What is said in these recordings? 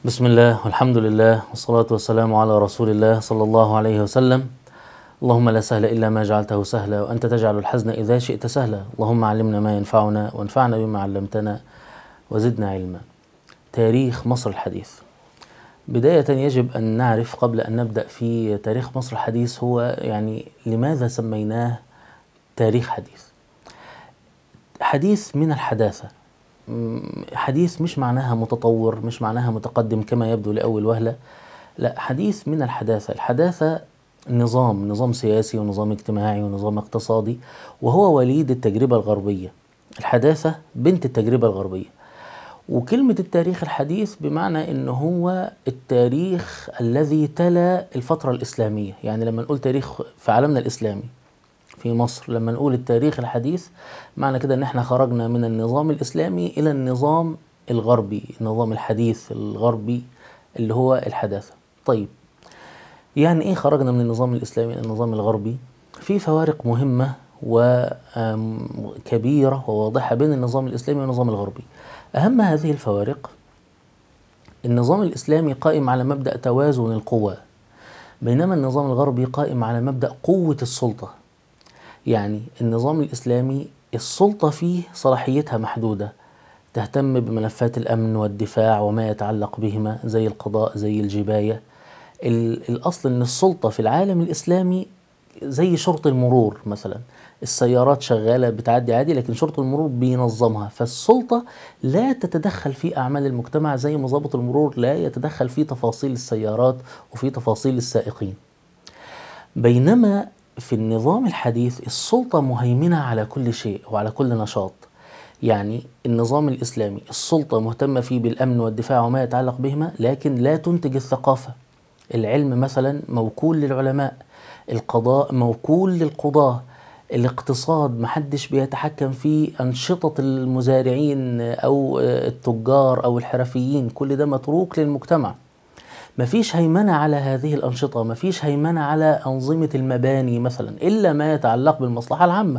بسم الله والحمد لله والصلاة والسلام على رسول الله صلى الله عليه وسلم اللهم لا سهل إلا ما جعلته سهلا وأنت تجعل الحزن إذا شئت سهلا اللهم علمنا ما ينفعنا وانفعنا بما علمتنا وزدنا علما تاريخ مصر الحديث بداية يجب أن نعرف قبل أن نبدأ في تاريخ مصر الحديث هو يعني لماذا سميناه تاريخ حديث حديث من الحداثة حديث مش معناها متطور مش معناها متقدم كما يبدو لأول وهلة لا حديث من الحداثة الحداثة نظام نظام سياسي ونظام اجتماعي ونظام اقتصادي وهو وليد التجربة الغربية الحداثة بنت التجربة الغربية وكلمة التاريخ الحديث بمعنى ان هو التاريخ الذي تلا الفترة الإسلامية يعني لما نقول تاريخ في عالمنا الإسلامي في مصر لما نقول التاريخ الحديث معنى كده ان احنا خرجنا من النظام الإسلامي إلى النظام الغربي النظام الحديث الغربي اللي هو الحداثة طيب يعني ايه خرجنا من النظام الإسلامي إلى النظام الغربي في فوارق مهمة وكبيرة وواضحة بين النظام الإسلامي والنظام الغربي أهم هذه الفوارق النظام الإسلامي قائم على مبدأ توازن القوى بينما النظام الغربي قائم على مبدأ قوة السلطة يعني النظام الإسلامي السلطة فيه صلاحيتها محدودة تهتم بملفات الأمن والدفاع وما يتعلق بهما زي القضاء زي الجباية الأصل أن السلطة في العالم الإسلامي زي شرط المرور مثلا السيارات شغالة بتعدي عادي لكن شرط المرور بينظمها فالسلطة لا تتدخل في أعمال المجتمع زي ما ضابط المرور لا يتدخل في تفاصيل السيارات وفي تفاصيل السائقين بينما في النظام الحديث السلطة مهيمنة على كل شيء وعلى كل نشاط يعني النظام الإسلامي السلطة مهتمة فيه بالأمن والدفاع وما يتعلق بهما لكن لا تنتج الثقافة العلم مثلا موكول للعلماء القضاء موكول للقضاة الاقتصاد محدش بيتحكم في أنشطة المزارعين أو التجار أو الحرفيين كل ده متروك للمجتمع مفيش هيمنة على هذه الأنشطة مفيش هيمنة على أنظمة المباني مثلا إلا ما يتعلق بالمصلحة العامة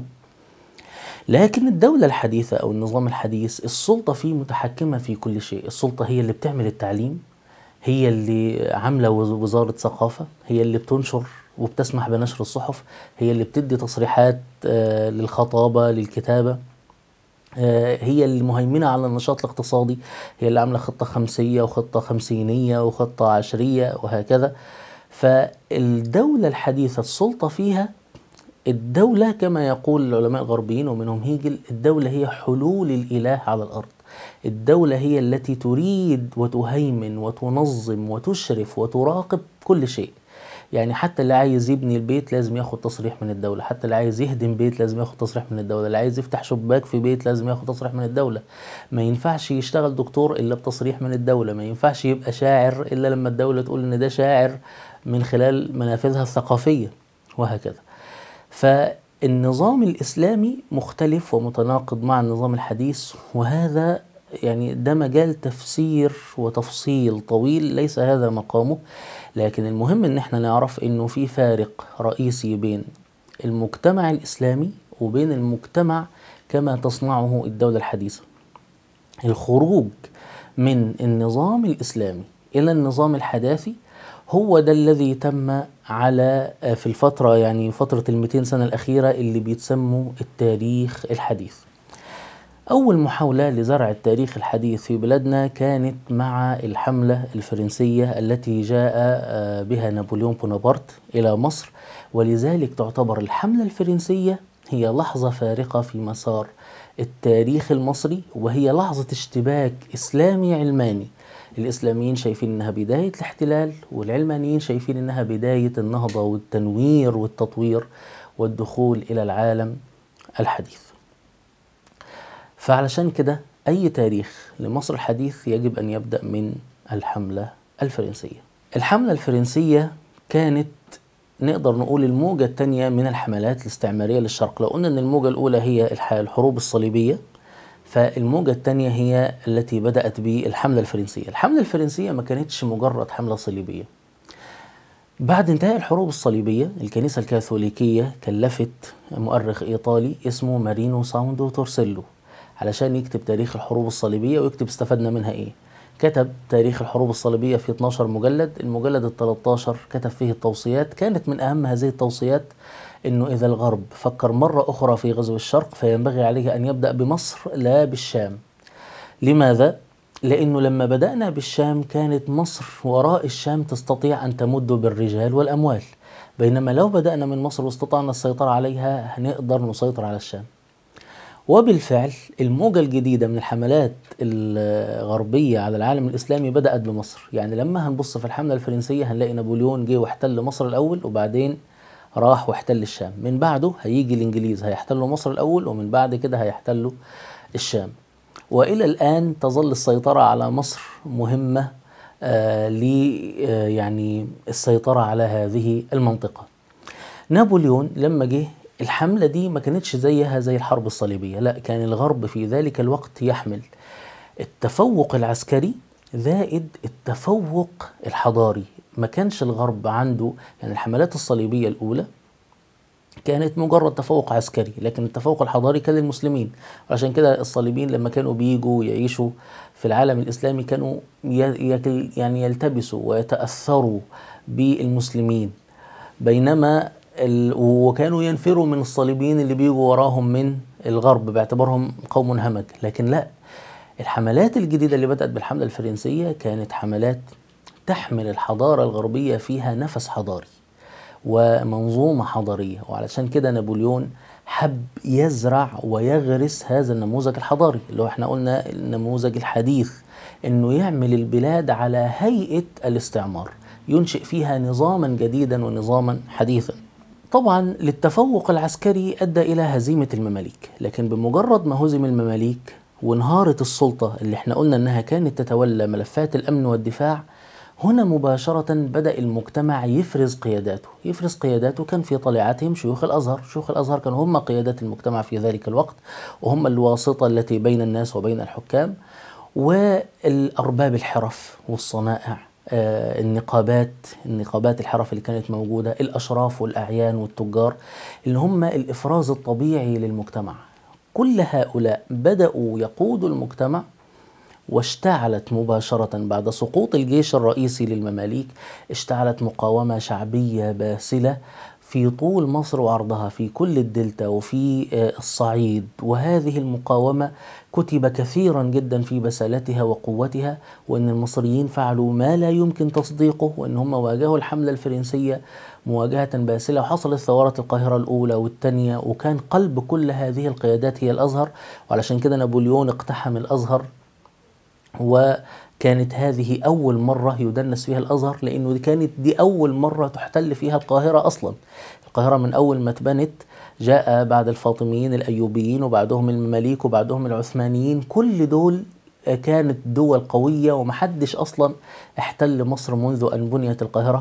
لكن الدولة الحديثة أو النظام الحديث السلطة فيه متحكمة في كل شيء السلطة هي اللي بتعمل التعليم هي اللي عاملة وزارة ثقافة هي اللي بتنشر وبتسمح بنشر الصحف هي اللي بتدي تصريحات للخطابة للكتابة هي المهيمنة على النشاط الاقتصادي هي اللي عاملة خطة خمسية وخطة خمسينية وخطة عشرية وهكذا فالدولة الحديثة السلطة فيها الدولة كما يقول العلماء الغربيين ومنهم هيجل الدولة هي حلول الإله على الأرض الدولة هي التي تريد وتهيمن وتنظم وتشرف وتراقب كل شيء يعني حتى اللي عايز يبني البيت لازم ياخد تصريح من الدولة حتى اللي عايز يهدم بيت لازم ياخد تصريح من الدولة اللي عايز يفتح شباك في بيت لازم ياخد تصريح من الدولة ما ينفعش يشتغل دكتور إلا بتصريح من الدولة ما ينفعش يبقى شاعر إلا لما الدولة تقول إن ده شاعر من خلال منافذها الثقافية وهكذا فالنظام الإسلامي مختلف ومتناقض مع النظام الحديث وهذا يعني ده مجال تفسير وتفصيل طويل ليس هذا مقامه لكن المهم ان احنا نعرف انه في فارق رئيسي بين المجتمع الاسلامي وبين المجتمع كما تصنعه الدولة الحديثة الخروج من النظام الاسلامي الى النظام الحداثي هو ده الذي تم على في الفترة يعني فترة المئتين سنة الأخيرة اللي بيتسموا التاريخ الحديث أول محاولة لزرع التاريخ الحديث في بلادنا كانت مع الحملة الفرنسية التي جاء بها نابليون بونابرت إلى مصر ولذلك تعتبر الحملة الفرنسية هي لحظة فارقة في مسار التاريخ المصري وهي لحظة اشتباك إسلامي علماني الإسلاميين شايفين إنها بداية الاحتلال والعلمانيين شايفين إنها بداية النهضة والتنوير والتطوير والدخول إلى العالم الحديث فعلشان كده أي تاريخ لمصر الحديث يجب أن يبدأ من الحملة الفرنسية الحملة الفرنسية كانت نقدر نقول الموجة الثانية من الحملات الاستعمارية للشرق لو قلنا أن الموجة الأولى هي الحروب الصليبية فالموجة الثانية هي التي بدأت بالحملة الفرنسية الحملة الفرنسية ما كانتش مجرد حملة صليبية بعد انتهاء الحروب الصليبية الكنيسة الكاثوليكية كلفت مؤرخ إيطالي اسمه مارينو ساوندو تورسيلو علشان يكتب تاريخ الحروب الصليبية ويكتب استفدنا منها إيه كتب تاريخ الحروب الصليبية في 12 مجلد المجلد ال 13 كتب فيه التوصيات كانت من أهم هذه التوصيات أنه إذا الغرب فكر مرة أخرى في غزو الشرق فينبغي عليه أن يبدأ بمصر لا بالشام لماذا؟ لأنه لما بدأنا بالشام كانت مصر وراء الشام تستطيع أن تمد بالرجال والأموال بينما لو بدأنا من مصر واستطعنا السيطرة عليها هنقدر نسيطر على الشام وبالفعل الموجة الجديدة من الحملات الغربية على العالم الإسلامي بدأت بمصر يعني لما هنبص في الحملة الفرنسية هنلاقي نابليون جه واحتل مصر الأول وبعدين راح واحتل الشام من بعده هيجي الإنجليز هيحتلوا مصر الأول ومن بعد كده هيحتلوا الشام والى الان تظل السيطره على مصر مهمه آه ل آه يعني السيطره على هذه المنطقه. نابليون لما جه الحمله دي ما كانتش زيها زي الحرب الصليبيه، لا كان الغرب في ذلك الوقت يحمل التفوق العسكري زائد التفوق الحضاري، ما كانش الغرب عنده يعني الحملات الصليبيه الاولى كانت مجرد تفوق عسكري لكن التفوق الحضاري كان للمسلمين عشان كده الصليبيين لما كانوا بيجوا يعيشوا في العالم الإسلامي كانوا يعني يلتبسوا ويتأثروا بالمسلمين بينما وكانوا ينفروا من الصليبيين اللي بيجوا وراهم من الغرب باعتبارهم قوم همج لكن لا الحملات الجديدة اللي بدأت بالحملة الفرنسية كانت حملات تحمل الحضارة الغربية فيها نفس حضاري ومنظومة حضارية وعلشان كده نابليون حب يزرع ويغرس هذا النموذج الحضاري اللي هو احنا قلنا النموذج الحديث انه يعمل البلاد على هيئة الاستعمار ينشئ فيها نظاما جديدا ونظاما حديثا طبعا للتفوق العسكري ادى الى هزيمه المماليك لكن بمجرد ما هزم المماليك وانهارت السلطه اللي احنا قلنا انها كانت تتولى ملفات الامن والدفاع هنا مباشرة بدأ المجتمع يفرز قياداته يفرز قياداته كان في طليعتهم شيوخ الأزهر شيوخ الأزهر كانوا هم قيادات المجتمع في ذلك الوقت وهم الواسطة التي بين الناس وبين الحكام والأرباب الحرف والصنائع آه النقابات النقابات الحرف اللي كانت موجودة الأشراف والأعيان والتجار اللي هم الإفراز الطبيعي للمجتمع كل هؤلاء بدأوا يقودوا المجتمع واشتعلت مباشرة بعد سقوط الجيش الرئيسي للمماليك اشتعلت مقاومة شعبية باسلة في طول مصر وعرضها في كل الدلتا وفي الصعيد وهذه المقاومة كتب كثيرا جدا في بسالتها وقوتها وان المصريين فعلوا ما لا يمكن تصديقه وان هم واجهوا الحملة الفرنسية مواجهة باسلة وحصلت ثورات القاهرة الأولى والثانية وكان قلب كل هذه القيادات هي الأزهر وعلشان كده نابليون اقتحم الأزهر وكانت هذه أول مرة يدنس فيها الأزهر لأنه دي كانت دي أول مرة تحتل فيها القاهرة أصلا القاهرة من أول ما اتبنت جاء بعد الفاطميين الأيوبيين وبعدهم المماليك وبعدهم العثمانيين كل دول كانت دول قوية ومحدش أصلا احتل مصر منذ أن بنيت القاهرة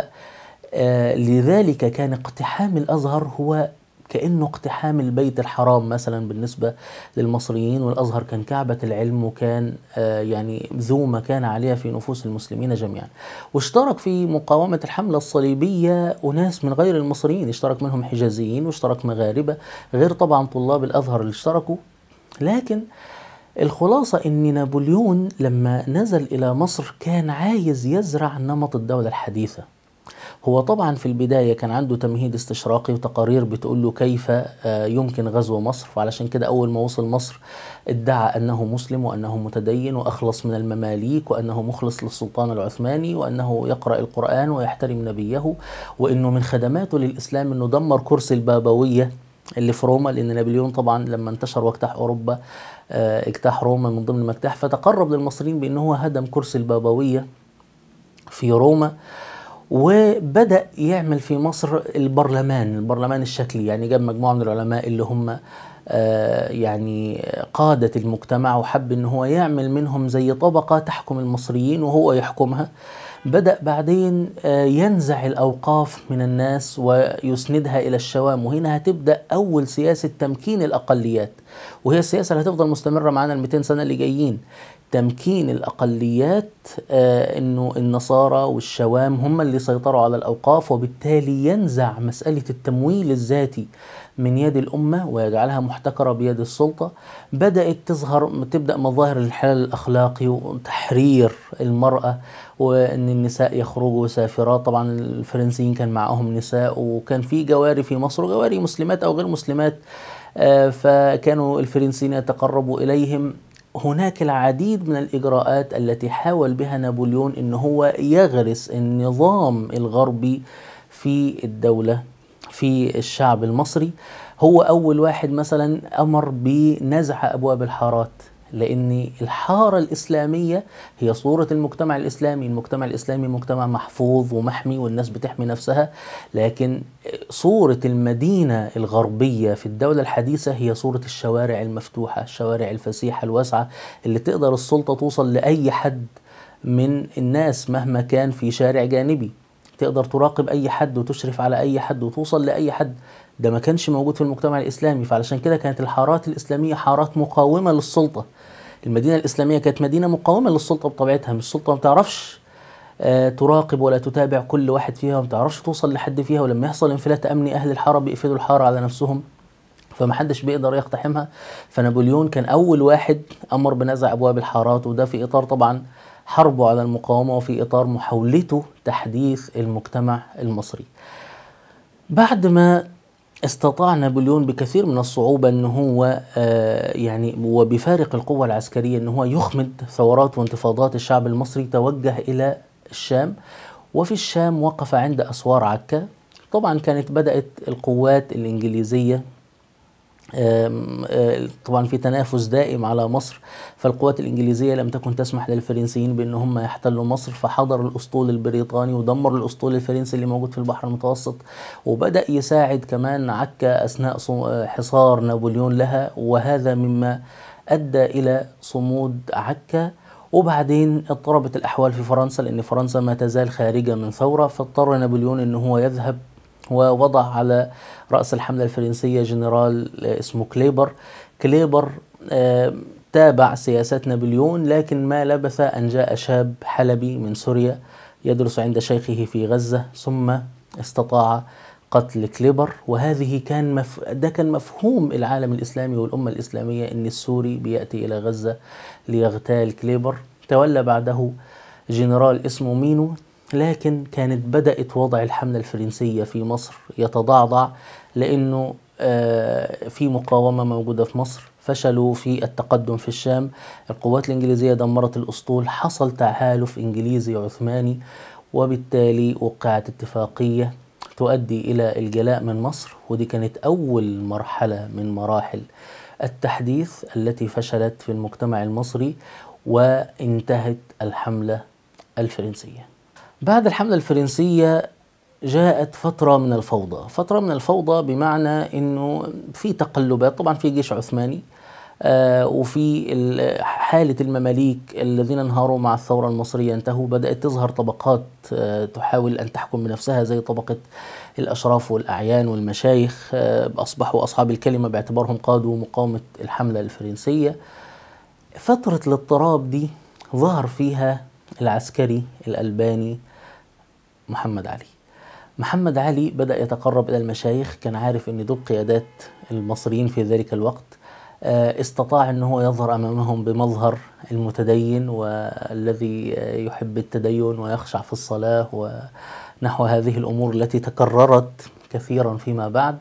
فلذلك كان اقتحام الأزهر هو كأنه اقتحام البيت الحرام مثلا بالنسبة للمصريين والأزهر كان كعبة العلم وكان آه يعني ذو مكان عليها في نفوس المسلمين جميعا واشترك في مقاومة الحملة الصليبية أناس من غير المصريين اشترك منهم حجازيين واشترك مغاربة غير طبعا طلاب الأزهر اللي اشتركوا لكن الخلاصة أن نابليون لما نزل إلى مصر كان عايز يزرع نمط الدولة الحديثة هو طبعا في البداية كان عنده تمهيد استشراقي وتقارير بتقول له كيف يمكن غزو مصر وعلشان كده أول ما وصل مصر ادعى أنه مسلم وأنه متدين وأخلص من المماليك وأنه مخلص للسلطان العثماني وأنه يقرأ القرآن ويحترم نبيه وأنه من خدماته للإسلام أنه دمر كرسي البابوية اللي في روما لأن نابليون طبعا لما انتشر واجتاح أوروبا اجتاح روما من ضمن المجتاح فتقرب للمصريين بأنه هو هدم كرسي البابوية في روما وبدأ يعمل في مصر البرلمان البرلمان الشكلي يعني جاب مجموعة من العلماء اللي هم آه يعني قادة المجتمع وحب ان هو يعمل منهم زي طبقة تحكم المصريين وهو يحكمها بدأ بعدين آه ينزع الأوقاف من الناس ويسندها إلى الشوام وهنا هتبدأ أول سياسة تمكين الأقليات وهي السياسة اللي هتفضل مستمرة معانا ال 200 سنة اللي جايين تمكين الأقليات آه، أنه النصارى والشوام هم اللي سيطروا على الأوقاف وبالتالي ينزع مسألة التمويل الذاتي من يد الأمة ويجعلها محتكرة بيد السلطة بدأت تظهر تبدأ مظاهر الانحلال الأخلاقي وتحرير المرأة وأن النساء يخرجوا سافرات طبعا الفرنسيين كان معهم نساء وكان في جواري في مصر وجواري مسلمات أو غير مسلمات آه، فكانوا الفرنسيين يتقربوا إليهم هناك العديد من الإجراءات التي حاول بها نابليون أن هو يغرس النظام الغربي في الدولة في الشعب المصري هو أول واحد مثلا أمر بنزع أبواب الحارات لأن الحارة الإسلامية هي صورة المجتمع الإسلامي المجتمع الإسلامي مجتمع محفوظ ومحمي والناس بتحمي نفسها لكن صورة المدينة الغربية في الدولة الحديثة هي صورة الشوارع المفتوحة الشوارع الفسيحة الواسعة اللي تقدر السلطة توصل لأي حد من الناس مهما كان في شارع جانبي تقدر تراقب أي حد وتشرف على أي حد وتوصل لأي حد ده ما كانش موجود في المجتمع الإسلامي فعلشان كده كانت الحارات الإسلامية حارات مقاومة للسلطة المدينة الإسلامية كانت مدينة مقاومة للسلطة بطبيعتها مش السلطة ما تعرفش آه، تراقب ولا تتابع كل واحد فيها وما تعرفش توصل لحد فيها ولما يحصل انفلات أمني أهل الحارة بيقفلوا الحارة على نفسهم فمحدش بيقدر يقتحمها فنابليون كان أول واحد أمر بنزع أبواب الحارات وده في إطار طبعا حربه على المقاومة وفي إطار محاولته تحديث المجتمع المصري بعد ما استطاع نابليون بكثير من الصعوبة أن هو آه، يعني وبفارق القوة العسكرية أن هو يخمد ثورات وانتفاضات الشعب المصري توجه إلى الشام وفي الشام وقف عند أسوار عكا طبعا كانت بدأت القوات الإنجليزية طبعا في تنافس دائم على مصر فالقوات الإنجليزية لم تكن تسمح للفرنسيين بأن هم يحتلوا مصر فحضر الأسطول البريطاني ودمر الأسطول الفرنسي اللي موجود في البحر المتوسط وبدأ يساعد كمان عكا أثناء حصار نابليون لها وهذا مما أدى إلى صمود عكا وبعدين اضطربت الأحوال في فرنسا لأن فرنسا ما تزال خارجة من ثورة فاضطر نابليون أنه هو يذهب ووضع على رأس الحملة الفرنسية جنرال اسمه كليبر كليبر آه، تابع سياسات نابليون لكن ما لبث أن جاء شاب حلبي من سوريا يدرس عند شيخه في غزة ثم استطاع قتل كليبر وهذه كان مف... ده كان مفهوم العالم الإسلامي والأمة الإسلامية أن السوري بيأتي إلى غزة ليغتال كليبر تولى بعده جنرال اسمه مينو لكن كانت بدأت وضع الحملة الفرنسية في مصر يتضعضع لأنه آه، في مقاومة موجودة في مصر فشلوا في التقدم في الشام القوات الإنجليزية دمرت الأسطول حصل تحالف إنجليزي عثماني وبالتالي وقعت اتفاقية تؤدي إلى الجلاء من مصر ودي كانت أول مرحلة من مراحل التحديث التي فشلت في المجتمع المصري وانتهت الحملة الفرنسية بعد الحملة الفرنسية جاءت فترة من الفوضى فترة من الفوضى بمعنى أنه في تقلبات طبعا في جيش عثماني آه وفي حالة المماليك الذين انهاروا مع الثورة المصرية انتهوا بدأت تظهر طبقات آه تحاول أن تحكم بنفسها زي طبقة الأشراف والأعيان والمشايخ آه أصبحوا أصحاب الكلمة باعتبارهم قادوا مقاومة الحملة الفرنسية فترة الاضطراب دي ظهر فيها العسكري الألباني محمد علي محمد علي بدأ يتقرب إلى المشايخ كان عارف أن دول قيادات المصريين في ذلك الوقت آه، استطاع أن هو يظهر أمامهم بمظهر المتدين والذي يحب التدين ويخشع في الصلاة ونحو هذه الأمور التي تكررت كثيرا فيما بعد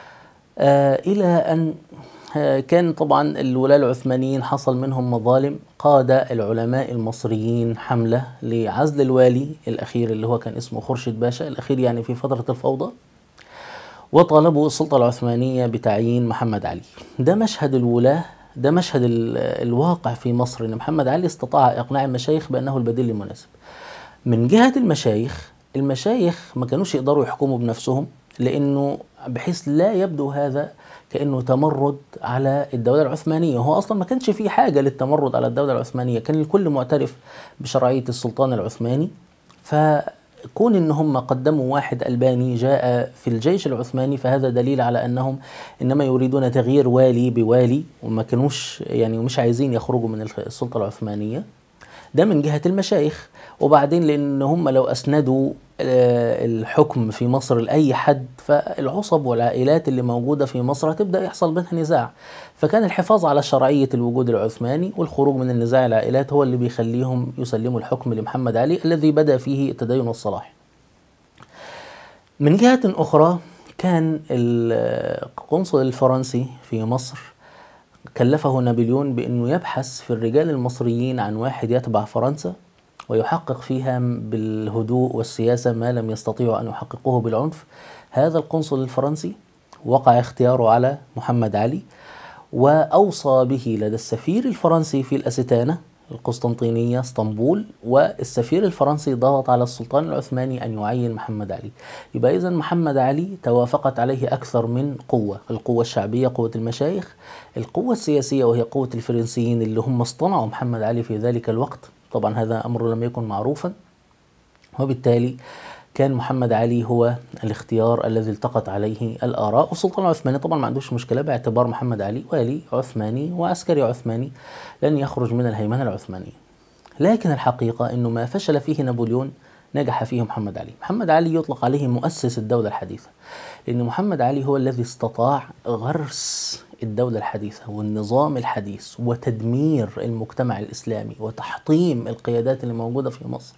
آه، إلى أن كان طبعا الولاة العثمانيين حصل منهم مظالم قاد العلماء المصريين حملة لعزل الوالي الأخير اللي هو كان اسمه خرشد باشا الأخير يعني في فترة الفوضى وطالبوا السلطة العثمانية بتعيين محمد علي ده مشهد الولاة ده مشهد الواقع في مصر ان محمد علي استطاع اقناع المشايخ بانه البديل المناسب من جهة المشايخ المشايخ ما كانوش يقدروا يحكموا بنفسهم لانه بحيث لا يبدو هذا كانه تمرد على الدوله العثمانيه هو اصلا ما كانش في حاجه للتمرد على الدوله العثمانيه كان الكل معترف بشرعيه السلطان العثماني ف كون ان هم قدموا واحد الباني جاء في الجيش العثماني فهذا دليل على انهم انما يريدون تغيير والي بوالي وما كانوش يعني مش عايزين يخرجوا من السلطه العثمانيه ده من جهه المشايخ وبعدين لان هم لو اسندوا آه، الحكم في مصر لاي حد فالعصب والعائلات اللي موجوده في مصر هتبدا يحصل بينها نزاع فكان الحفاظ على شرعيه الوجود العثماني والخروج من النزاع العائلات هو اللي بيخليهم يسلموا الحكم لمحمد علي الذي بدا فيه التدين والصلاح من جهه اخرى كان القنصل الفرنسي في مصر كلفه نابليون بانه يبحث في الرجال المصريين عن واحد يتبع فرنسا ويحقق فيها بالهدوء والسياسة ما لم يستطيعوا أن يحققوه بالعنف هذا القنصل الفرنسي وقع اختياره على محمد علي وأوصى به لدى السفير الفرنسي في الأستانة القسطنطينية اسطنبول والسفير الفرنسي ضغط على السلطان العثماني أن يعين محمد علي يبقى إذا محمد علي توافقت عليه أكثر من قوة القوة الشعبية قوة المشايخ القوة السياسية وهي قوة الفرنسيين اللي هم اصطنعوا محمد علي في ذلك الوقت طبعا هذا أمر لم يكن معروفا وبالتالي كان محمد علي هو الاختيار الذي التقت عليه الآراء والسلطان العثماني طبعا ما عندوش مشكلة باعتبار محمد علي والي عثماني وعسكري عثماني لن يخرج من الهيمنة العثمانية لكن الحقيقة أنه ما فشل فيه نابليون نجح فيه محمد علي محمد علي يطلق عليه مؤسس الدولة الحديثة لأن محمد علي هو الذي استطاع غرس الدولة الحديثة والنظام الحديث وتدمير المجتمع الإسلامي وتحطيم القيادات اللي موجودة في مصر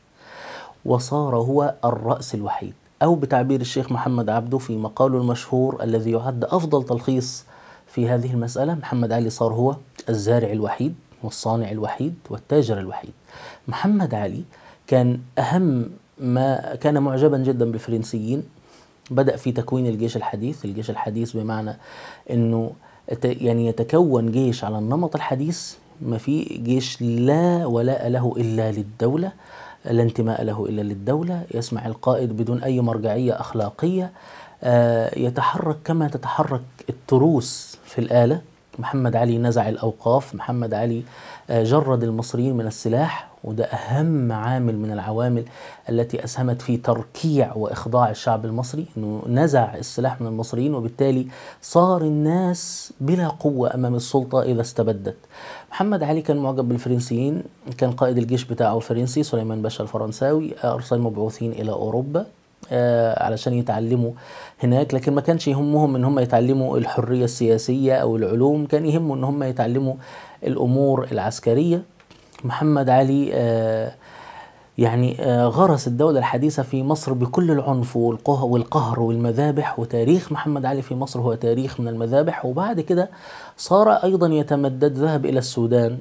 وصار هو الرأس الوحيد أو بتعبير الشيخ محمد عبده في مقاله المشهور الذي يعد أفضل تلخيص في هذه المسألة محمد علي صار هو الزارع الوحيد والصانع الوحيد والتاجر الوحيد محمد علي كان أهم ما كان معجبا جدا بالفرنسيين بدأ في تكوين الجيش الحديث الجيش الحديث بمعنى أنه يعني يتكون جيش على النمط الحديث ما في جيش لا ولاء له إلا للدولة لا انتماء له إلا للدولة يسمع القائد بدون أي مرجعية أخلاقية آه، يتحرك كما تتحرك التروس في الآلة محمد علي نزع الأوقاف محمد علي آه، جرد المصريين من السلاح وده أهم عامل من العوامل التي أسهمت في تركيع وإخضاع الشعب المصري أنه نزع السلاح من المصريين وبالتالي صار الناس بلا قوة أمام السلطة إذا استبدت محمد علي كان معجب بالفرنسيين كان قائد الجيش بتاعه فرنسي سليمان باشا الفرنساوي أرسل مبعوثين إلى أوروبا آه علشان يتعلموا هناك لكن ما كانش يهمهم ان هم يتعلموا الحريه السياسيه او العلوم كان يهمهم ان هم يتعلموا الامور العسكريه محمد علي آه يعني آه غرس الدولة الحديثة في مصر بكل العنف والقهر والمذابح وتاريخ محمد علي في مصر هو تاريخ من المذابح وبعد كده صار أيضا يتمدد ذهب إلى السودان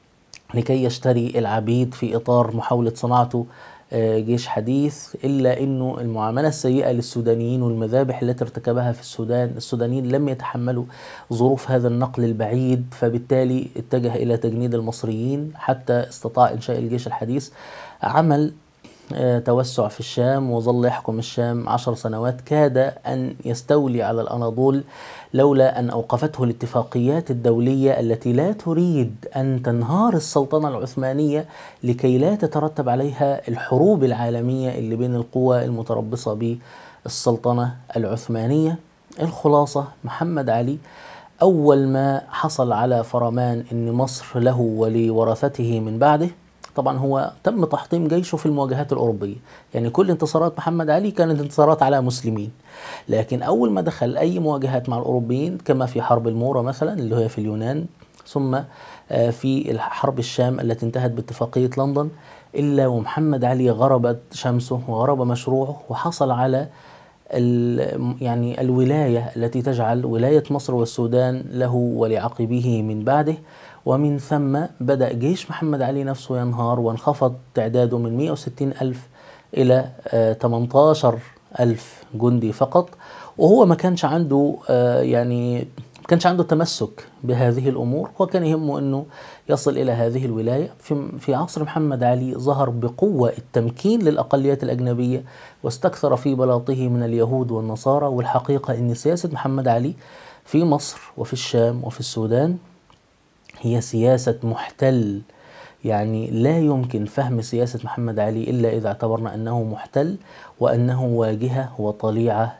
لكي يشتري العبيد في إطار محاولة صناعته آه، جيش حديث إلا أنه المعاملة السيئة للسودانيين والمذابح التي ارتكبها في السودان السودانيين لم يتحملوا ظروف هذا النقل البعيد فبالتالي اتجه إلى تجنيد المصريين حتى استطاع إنشاء الجيش الحديث عمل آه، توسع في الشام وظل يحكم الشام عشر سنوات كاد أن يستولي على الأناضول لولا أن أوقفته الاتفاقيات الدولية التي لا تريد أن تنهار السلطنة العثمانية لكي لا تترتب عليها الحروب العالمية اللي بين القوى المتربصة بالسلطنة العثمانية الخلاصة محمد علي أول ما حصل على فرمان أن مصر له ولورثته من بعده طبعا هو تم تحطيم جيشه في المواجهات الأوروبية يعني كل انتصارات محمد علي كانت انتصارات على مسلمين لكن أول ما دخل أي مواجهات مع الأوروبيين كما في حرب المورة مثلا اللي هي في اليونان ثم آه، في حرب الشام التي انتهت باتفاقية لندن إلا ومحمد علي غربت شمسه وغرب مشروعه وحصل على يعني الولاية التي تجعل ولاية مصر والسودان له ولعقبه من بعده ومن ثم بدأ جيش محمد علي نفسه ينهار وانخفض تعداده من 160 ألف إلى 18 آه، ألف جندي فقط وهو ما كانش عنده آه، يعني ما كانش عنده تمسك بهذه الامور وكان يهمه انه يصل الى هذه الولايه في في عصر محمد علي ظهر بقوه التمكين للاقليات الاجنبيه واستكثر في بلاطه من اليهود والنصارى والحقيقه ان سياسه محمد علي في مصر وفي الشام وفي السودان هي سياسة محتل يعني لا يمكن فهم سياسة محمد علي إلا إذا اعتبرنا أنه محتل وأنه واجهة وطليعة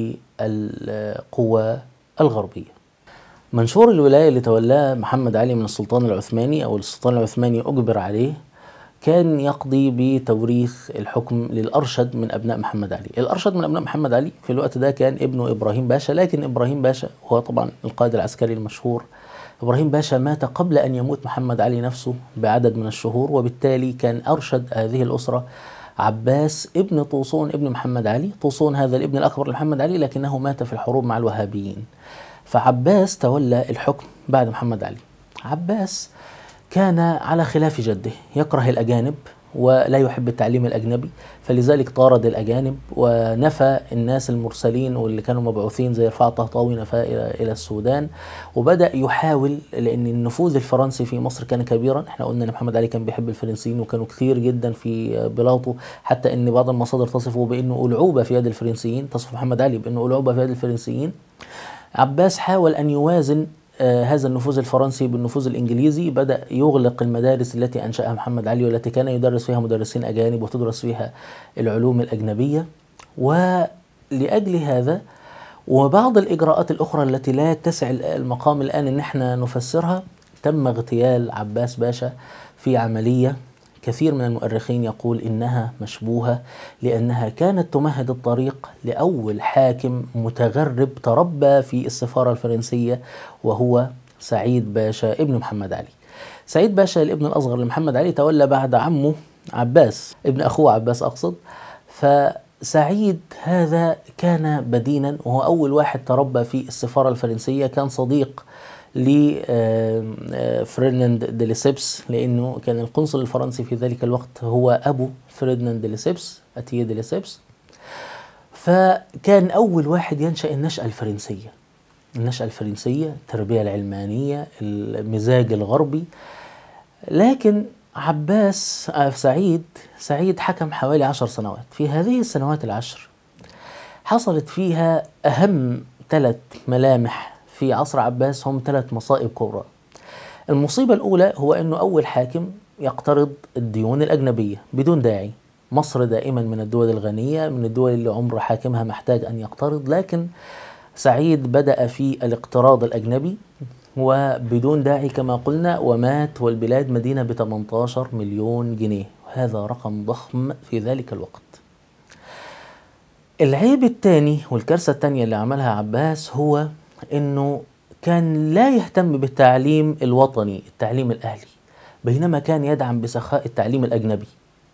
للقوى الغربية منشور الولاية اللي تولاه محمد علي من السلطان العثماني أو السلطان العثماني أجبر عليه كان يقضي بتوريث الحكم للأرشد من أبناء محمد علي الأرشد من أبناء محمد علي في الوقت ده كان ابنه إبراهيم باشا لكن إبراهيم باشا هو طبعا القائد العسكري المشهور إبراهيم باشا مات قبل أن يموت محمد علي نفسه بعدد من الشهور وبالتالي كان أرشد هذه الأسرة عباس ابن طوسون ابن محمد علي طوسون هذا الابن الأكبر لمحمد علي لكنه مات في الحروب مع الوهابيين فعباس تولى الحكم بعد محمد علي عباس كان على خلاف جده يكره الأجانب ولا يحب التعليم الأجنبي فلذلك طارد الأجانب ونفى الناس المرسلين واللي كانوا مبعوثين زي رفاعة الطهطاوي نفى إلى إلى السودان وبدأ يحاول لأن النفوذ الفرنسي في مصر كان كبيرا احنا قلنا أن محمد علي كان بيحب الفرنسيين وكانوا كثير جدا في بلاطه حتى أن بعض المصادر تصفه بأنه ألعوبة في يد الفرنسيين تصف محمد علي بأنه ألعوبة في يد الفرنسيين عباس حاول أن يوازن آه هذا النفوذ الفرنسي بالنفوذ الانجليزي بدا يغلق المدارس التي انشاها محمد علي والتي كان يدرس فيها مدرسين اجانب وتدرس فيها العلوم الاجنبيه ولاجل هذا وبعض الاجراءات الاخرى التي لا تسع المقام الان ان احنا نفسرها تم اغتيال عباس باشا في عمليه كثير من المؤرخين يقول انها مشبوهه لانها كانت تمهد الطريق لاول حاكم متغرب تربى في السفاره الفرنسيه وهو سعيد باشا ابن محمد علي. سعيد باشا الابن الاصغر لمحمد علي تولى بعد عمه عباس ابن اخوه عباس اقصد فسعيد هذا كان بدينا وهو اول واحد تربى في السفاره الفرنسيه كان صديق لفريدناند ديليسيبس لانه كان القنصل الفرنسي في ذلك الوقت هو ابو فريدناند ديليسيبس اتيه ديليسيبس فكان اول واحد ينشا النشاه الفرنسيه النشاه الفرنسيه التربيه العلمانيه المزاج الغربي لكن عباس سعيد سعيد حكم حوالي عشر سنوات في هذه السنوات العشر حصلت فيها أهم ثلاث ملامح في عصر عباس هم ثلاث مصائب كبرى المصيبة الأولى هو أنه أول حاكم يقترض الديون الأجنبية بدون داعي مصر دائما من الدول الغنية من الدول اللي عمر حاكمها محتاج أن يقترض لكن سعيد بدأ في الاقتراض الأجنبي وبدون داعي كما قلنا ومات والبلاد مدينة ب 18 مليون جنيه وهذا رقم ضخم في ذلك الوقت العيب الثاني والكارثة الثانية اللي عملها عباس هو انه كان لا يهتم بالتعليم الوطني التعليم الاهلي بينما كان يدعم بسخاء التعليم الاجنبي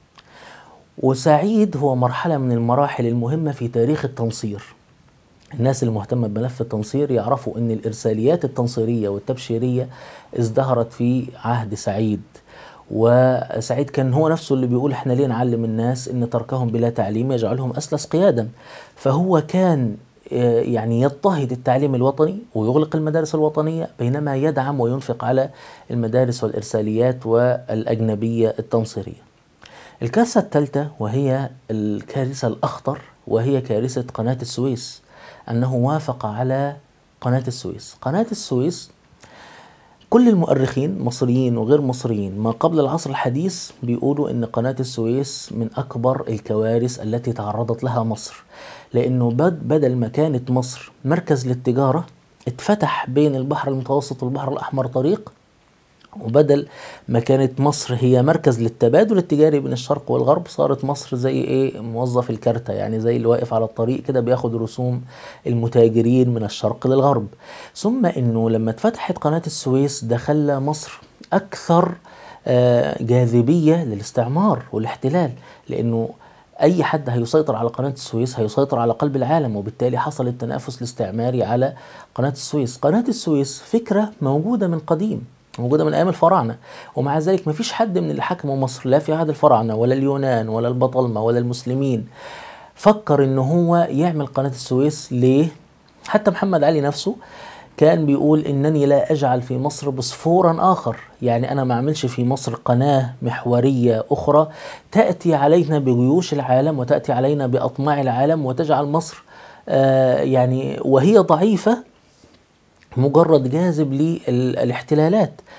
وسعيد هو مرحله من المراحل المهمه في تاريخ التنصير الناس المهتمه بملف التنصير يعرفوا ان الارساليات التنصيريه والتبشيريه ازدهرت في عهد سعيد وسعيد كان هو نفسه اللي بيقول احنا ليه نعلم الناس ان تركهم بلا تعليم يجعلهم اسلس قيادا فهو كان يعني يضطهد التعليم الوطني ويغلق المدارس الوطنية بينما يدعم وينفق على المدارس والإرساليات والأجنبية التنصيرية الكارثة الثالثة وهي الكارثة الأخطر وهي كارثة قناة السويس أنه وافق على قناة السويس قناة السويس كل المؤرخين مصريين وغير مصريين ما قبل العصر الحديث بيقولوا ان قناة السويس من اكبر الكوارث التي تعرضت لها مصر لانه بدل ما كانت مصر مركز للتجارة اتفتح بين البحر المتوسط والبحر الاحمر طريق وبدل ما كانت مصر هي مركز للتبادل التجاري بين الشرق والغرب صارت مصر زي ايه موظف الكارتة يعني زي اللي واقف على الطريق كده بياخد رسوم المتاجرين من الشرق للغرب ثم انه لما اتفتحت قناة السويس ده خلى مصر اكثر آه جاذبية للاستعمار والاحتلال لانه اي حد هيسيطر على قناه السويس هيسيطر على قلب العالم وبالتالي حصل التنافس الاستعماري على قناه السويس قناه السويس فكره موجوده من قديم موجوده من ايام الفراعنه ومع ذلك ما فيش حد من اللي حكموا مصر لا في عهد الفراعنه ولا اليونان ولا البطالمه ولا المسلمين فكر ان هو يعمل قناه السويس ليه حتى محمد علي نفسه كان بيقول انني لا اجعل في مصر بصفورا اخر يعني انا ما اعملش في مصر قناه محوريه اخرى تاتي علينا بجيوش العالم وتاتي علينا باطماع العالم وتجعل مصر آه يعني وهي ضعيفه مجرد جاذب للاحتلالات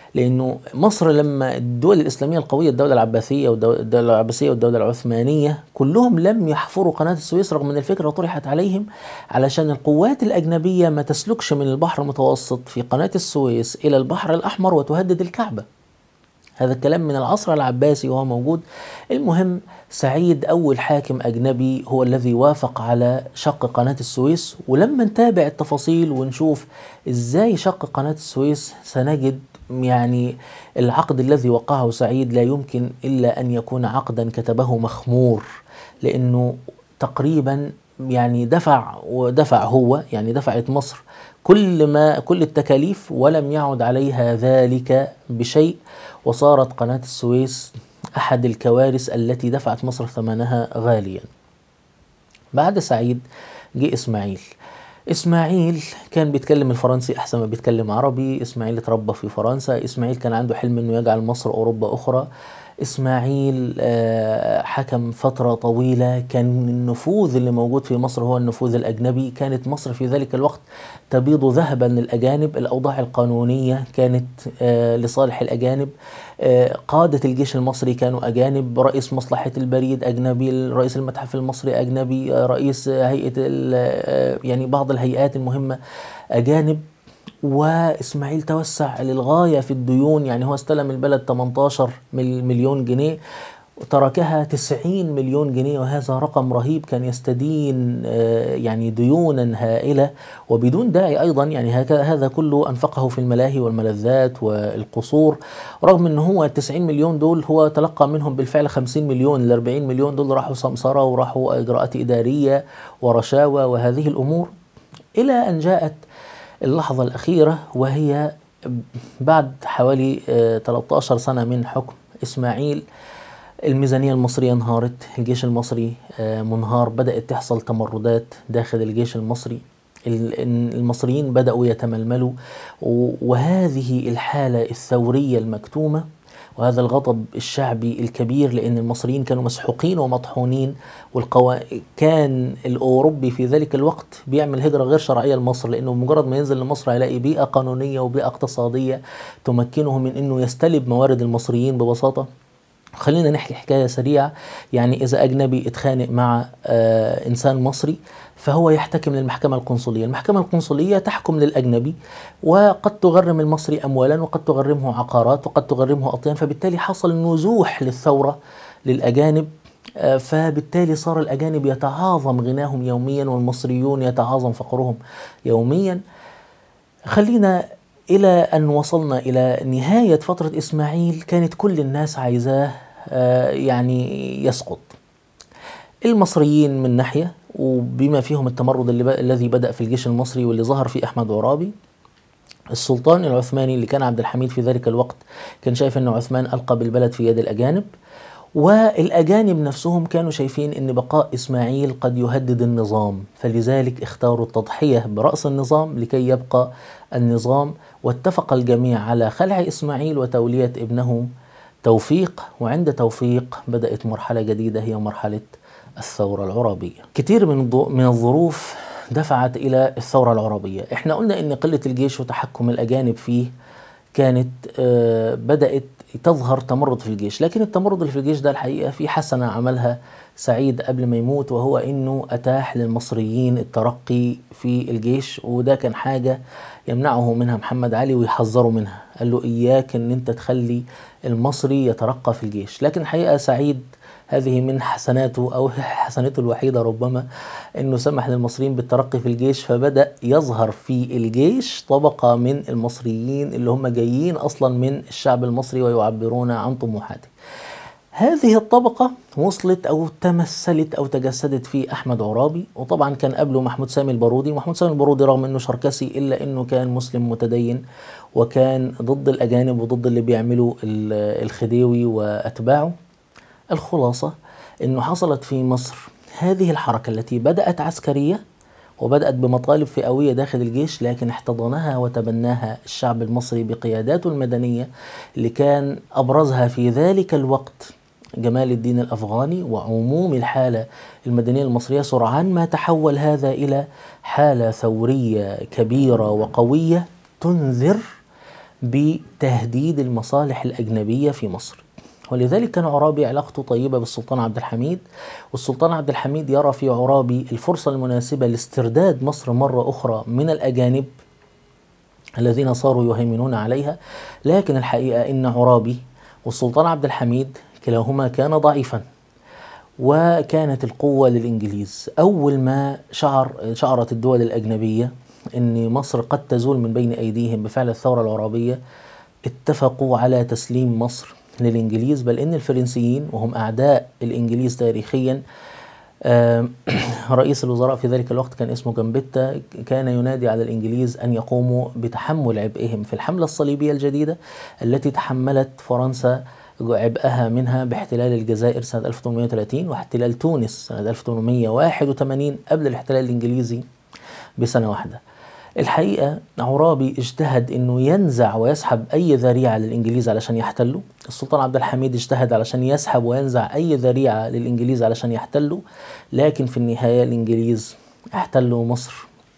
لانه مصر لما الدول الاسلاميه القويه الدوله العباسيه والدوله العباسيه والدوله العثمانيه كلهم لم يحفروا قناه السويس رغم ان الفكره طرحت عليهم علشان القوات الاجنبيه ما تسلكش من البحر المتوسط في قناه السويس الى البحر الاحمر وتهدد الكعبه هذا الكلام من العصر العباسي وهو موجود المهم سعيد أول حاكم أجنبي هو الذي وافق على شق قناة السويس ولما نتابع التفاصيل ونشوف إزاي شق قناة السويس سنجد يعني العقد الذي وقعه سعيد لا يمكن إلا أن يكون عقدا كتبه مخمور لأنه تقريبا يعني دفع ودفع هو يعني دفعت مصر كل ما كل التكاليف ولم يعد عليها ذلك بشيء وصارت قناة السويس أحد الكوارث التي دفعت مصر ثمنها غاليا بعد سعيد جه إسماعيل إسماعيل كان بيتكلم الفرنسي أحسن ما بيتكلم عربي إسماعيل اتربى في فرنسا إسماعيل كان عنده حلم أنه يجعل مصر أوروبا أخرى إسماعيل آه، حكم فترة طويلة كان النفوذ اللي موجود في مصر هو النفوذ الأجنبي كانت مصر في ذلك الوقت تبيض ذهبا للأجانب الأوضاع القانونية كانت آه، لصالح الأجانب آه، قادة الجيش المصري كانوا أجانب رئيس مصلحة البريد أجنبي رئيس المتحف المصري أجنبي رئيس هيئة يعني بعض الهيئات المهمة أجانب وإسماعيل توسع للغاية في الديون يعني هو استلم البلد 18 مليون جنيه تركها 90 مليون جنيه وهذا رقم رهيب كان يستدين آه، يعني ديونا هائله وبدون داعي ايضا يعني هذا كله انفقه في الملاهي والملذات والقصور رغم ان هو 90 مليون دول هو تلقى منهم بالفعل 50 مليون ال 40 مليون دول راحوا سمسره وراحوا اجراءات اداريه ورشاوى وهذه الامور الى ان جاءت اللحظة الأخيرة وهي بعد حوالي 13 آه، سنة من حكم إسماعيل الميزانية المصرية انهارت الجيش المصري آه، منهار بدأت تحصل تمردات داخل الجيش المصري المصريين بدأوا يتململوا وهذه الحالة الثورية المكتومة وهذا الغضب الشعبي الكبير لأن المصريين كانوا مسحوقين ومطحونين والقوا... كان الأوروبي في ذلك الوقت بيعمل هجرة غير شرعية لمصر لأنه مجرد ما ينزل لمصر هيلاقي بيئة قانونية وبيئة اقتصادية تمكنه من أنه يستلب موارد المصريين ببساطة خلينا نحكي حكاية سريعة يعني إذا أجنبي اتخانق مع آه إنسان مصري فهو يحتكم للمحكمة القنصلية المحكمة القنصلية تحكم للأجنبي وقد تغرم المصري أموالا وقد تغرمه عقارات وقد تغرمه أطيان فبالتالي حصل نزوح للثورة للأجانب آه، فبالتالي صار الأجانب يتعاظم غناهم يوميا والمصريون يتعاظم فقرهم يوميا خلينا إلى أن وصلنا إلى نهاية فترة إسماعيل كانت كل الناس عايزاه آه، يعني يسقط المصريين من ناحية وبما فيهم التمرد اللي الذي بدأ في الجيش المصري واللي ظهر فيه أحمد عرابي السلطان العثماني اللي كان عبد الحميد في ذلك الوقت كان شايف أن عثمان ألقى بالبلد في يد الأجانب والأجانب نفسهم كانوا شايفين أن بقاء إسماعيل قد يهدد النظام فلذلك اختاروا التضحية برأس النظام لكي يبقى النظام واتفق الجميع على خلع إسماعيل وتولية ابنه توفيق وعند توفيق بدأت مرحلة جديدة هي مرحلة الثورة العرابية كثير من من الظروف دفعت إلى الثورة العرابية احنا قلنا أن قلة الجيش وتحكم الأجانب فيه كانت آه، بدأت تظهر تمرد في الجيش لكن التمرد اللي في الجيش ده الحقيقة في حسنة عملها سعيد قبل ما يموت وهو انه اتاح للمصريين الترقي في الجيش وده كان حاجة يمنعه منها محمد علي ويحذره منها قال له اياك ان انت تخلي المصري يترقى في الجيش لكن الحقيقة سعيد هذه من حسناته أو حسناته الوحيدة ربما أنه سمح للمصريين بالترقي في الجيش فبدأ يظهر في الجيش طبقة من المصريين اللي هم جايين أصلا من الشعب المصري ويعبرون عن طموحاته هذه الطبقة وصلت أو تمثلت أو تجسدت في أحمد عرابي وطبعا كان قبله محمود سامي البارودي محمود سامي البارودي رغم أنه شركسي إلا أنه كان مسلم متدين وكان ضد الأجانب وضد اللي بيعملوا الخديوي وأتباعه الخلاصة أنه حصلت في مصر هذه الحركة التي بدأت عسكرية وبدأت بمطالب فئوية داخل الجيش لكن احتضنها وتبناها الشعب المصري بقياداته المدنية اللي كان أبرزها في ذلك الوقت جمال الدين الأفغاني وعموم الحالة المدنية المصرية سرعان ما تحول هذا إلى حالة ثورية كبيرة وقوية تنذر بتهديد المصالح الأجنبية في مصر ولذلك كان عرابي علاقته طيبة بالسلطان عبد الحميد والسلطان عبد الحميد يرى في عرابي الفرصة المناسبة لاسترداد مصر مرة أخرى من الأجانب الذين صاروا يهيمنون عليها لكن الحقيقة إن عرابي والسلطان عبد الحميد كلاهما كان ضعيفا وكانت القوة للإنجليز أول ما شعر شعرت الدول الأجنبية أن مصر قد تزول من بين أيديهم بفعل الثورة العرابية اتفقوا على تسليم مصر للإنجليز بل إن الفرنسيين وهم أعداء الإنجليز تاريخيا رئيس الوزراء في ذلك الوقت كان اسمه جامبيتا كان ينادي على الإنجليز أن يقوموا بتحمل عبئهم في الحملة الصليبية الجديدة التي تحملت فرنسا عبئها منها باحتلال الجزائر سنة 1830 واحتلال تونس سنة 1881 قبل الاحتلال الإنجليزي بسنة واحدة الحقيقة عرابي اجتهد انه ينزع ويسحب اي ذريعة للانجليز علشان يحتلوا السلطان عبد الحميد اجتهد علشان يسحب وينزع اي ذريعة للانجليز علشان يحتلوا لكن في النهاية الانجليز احتلوا مصر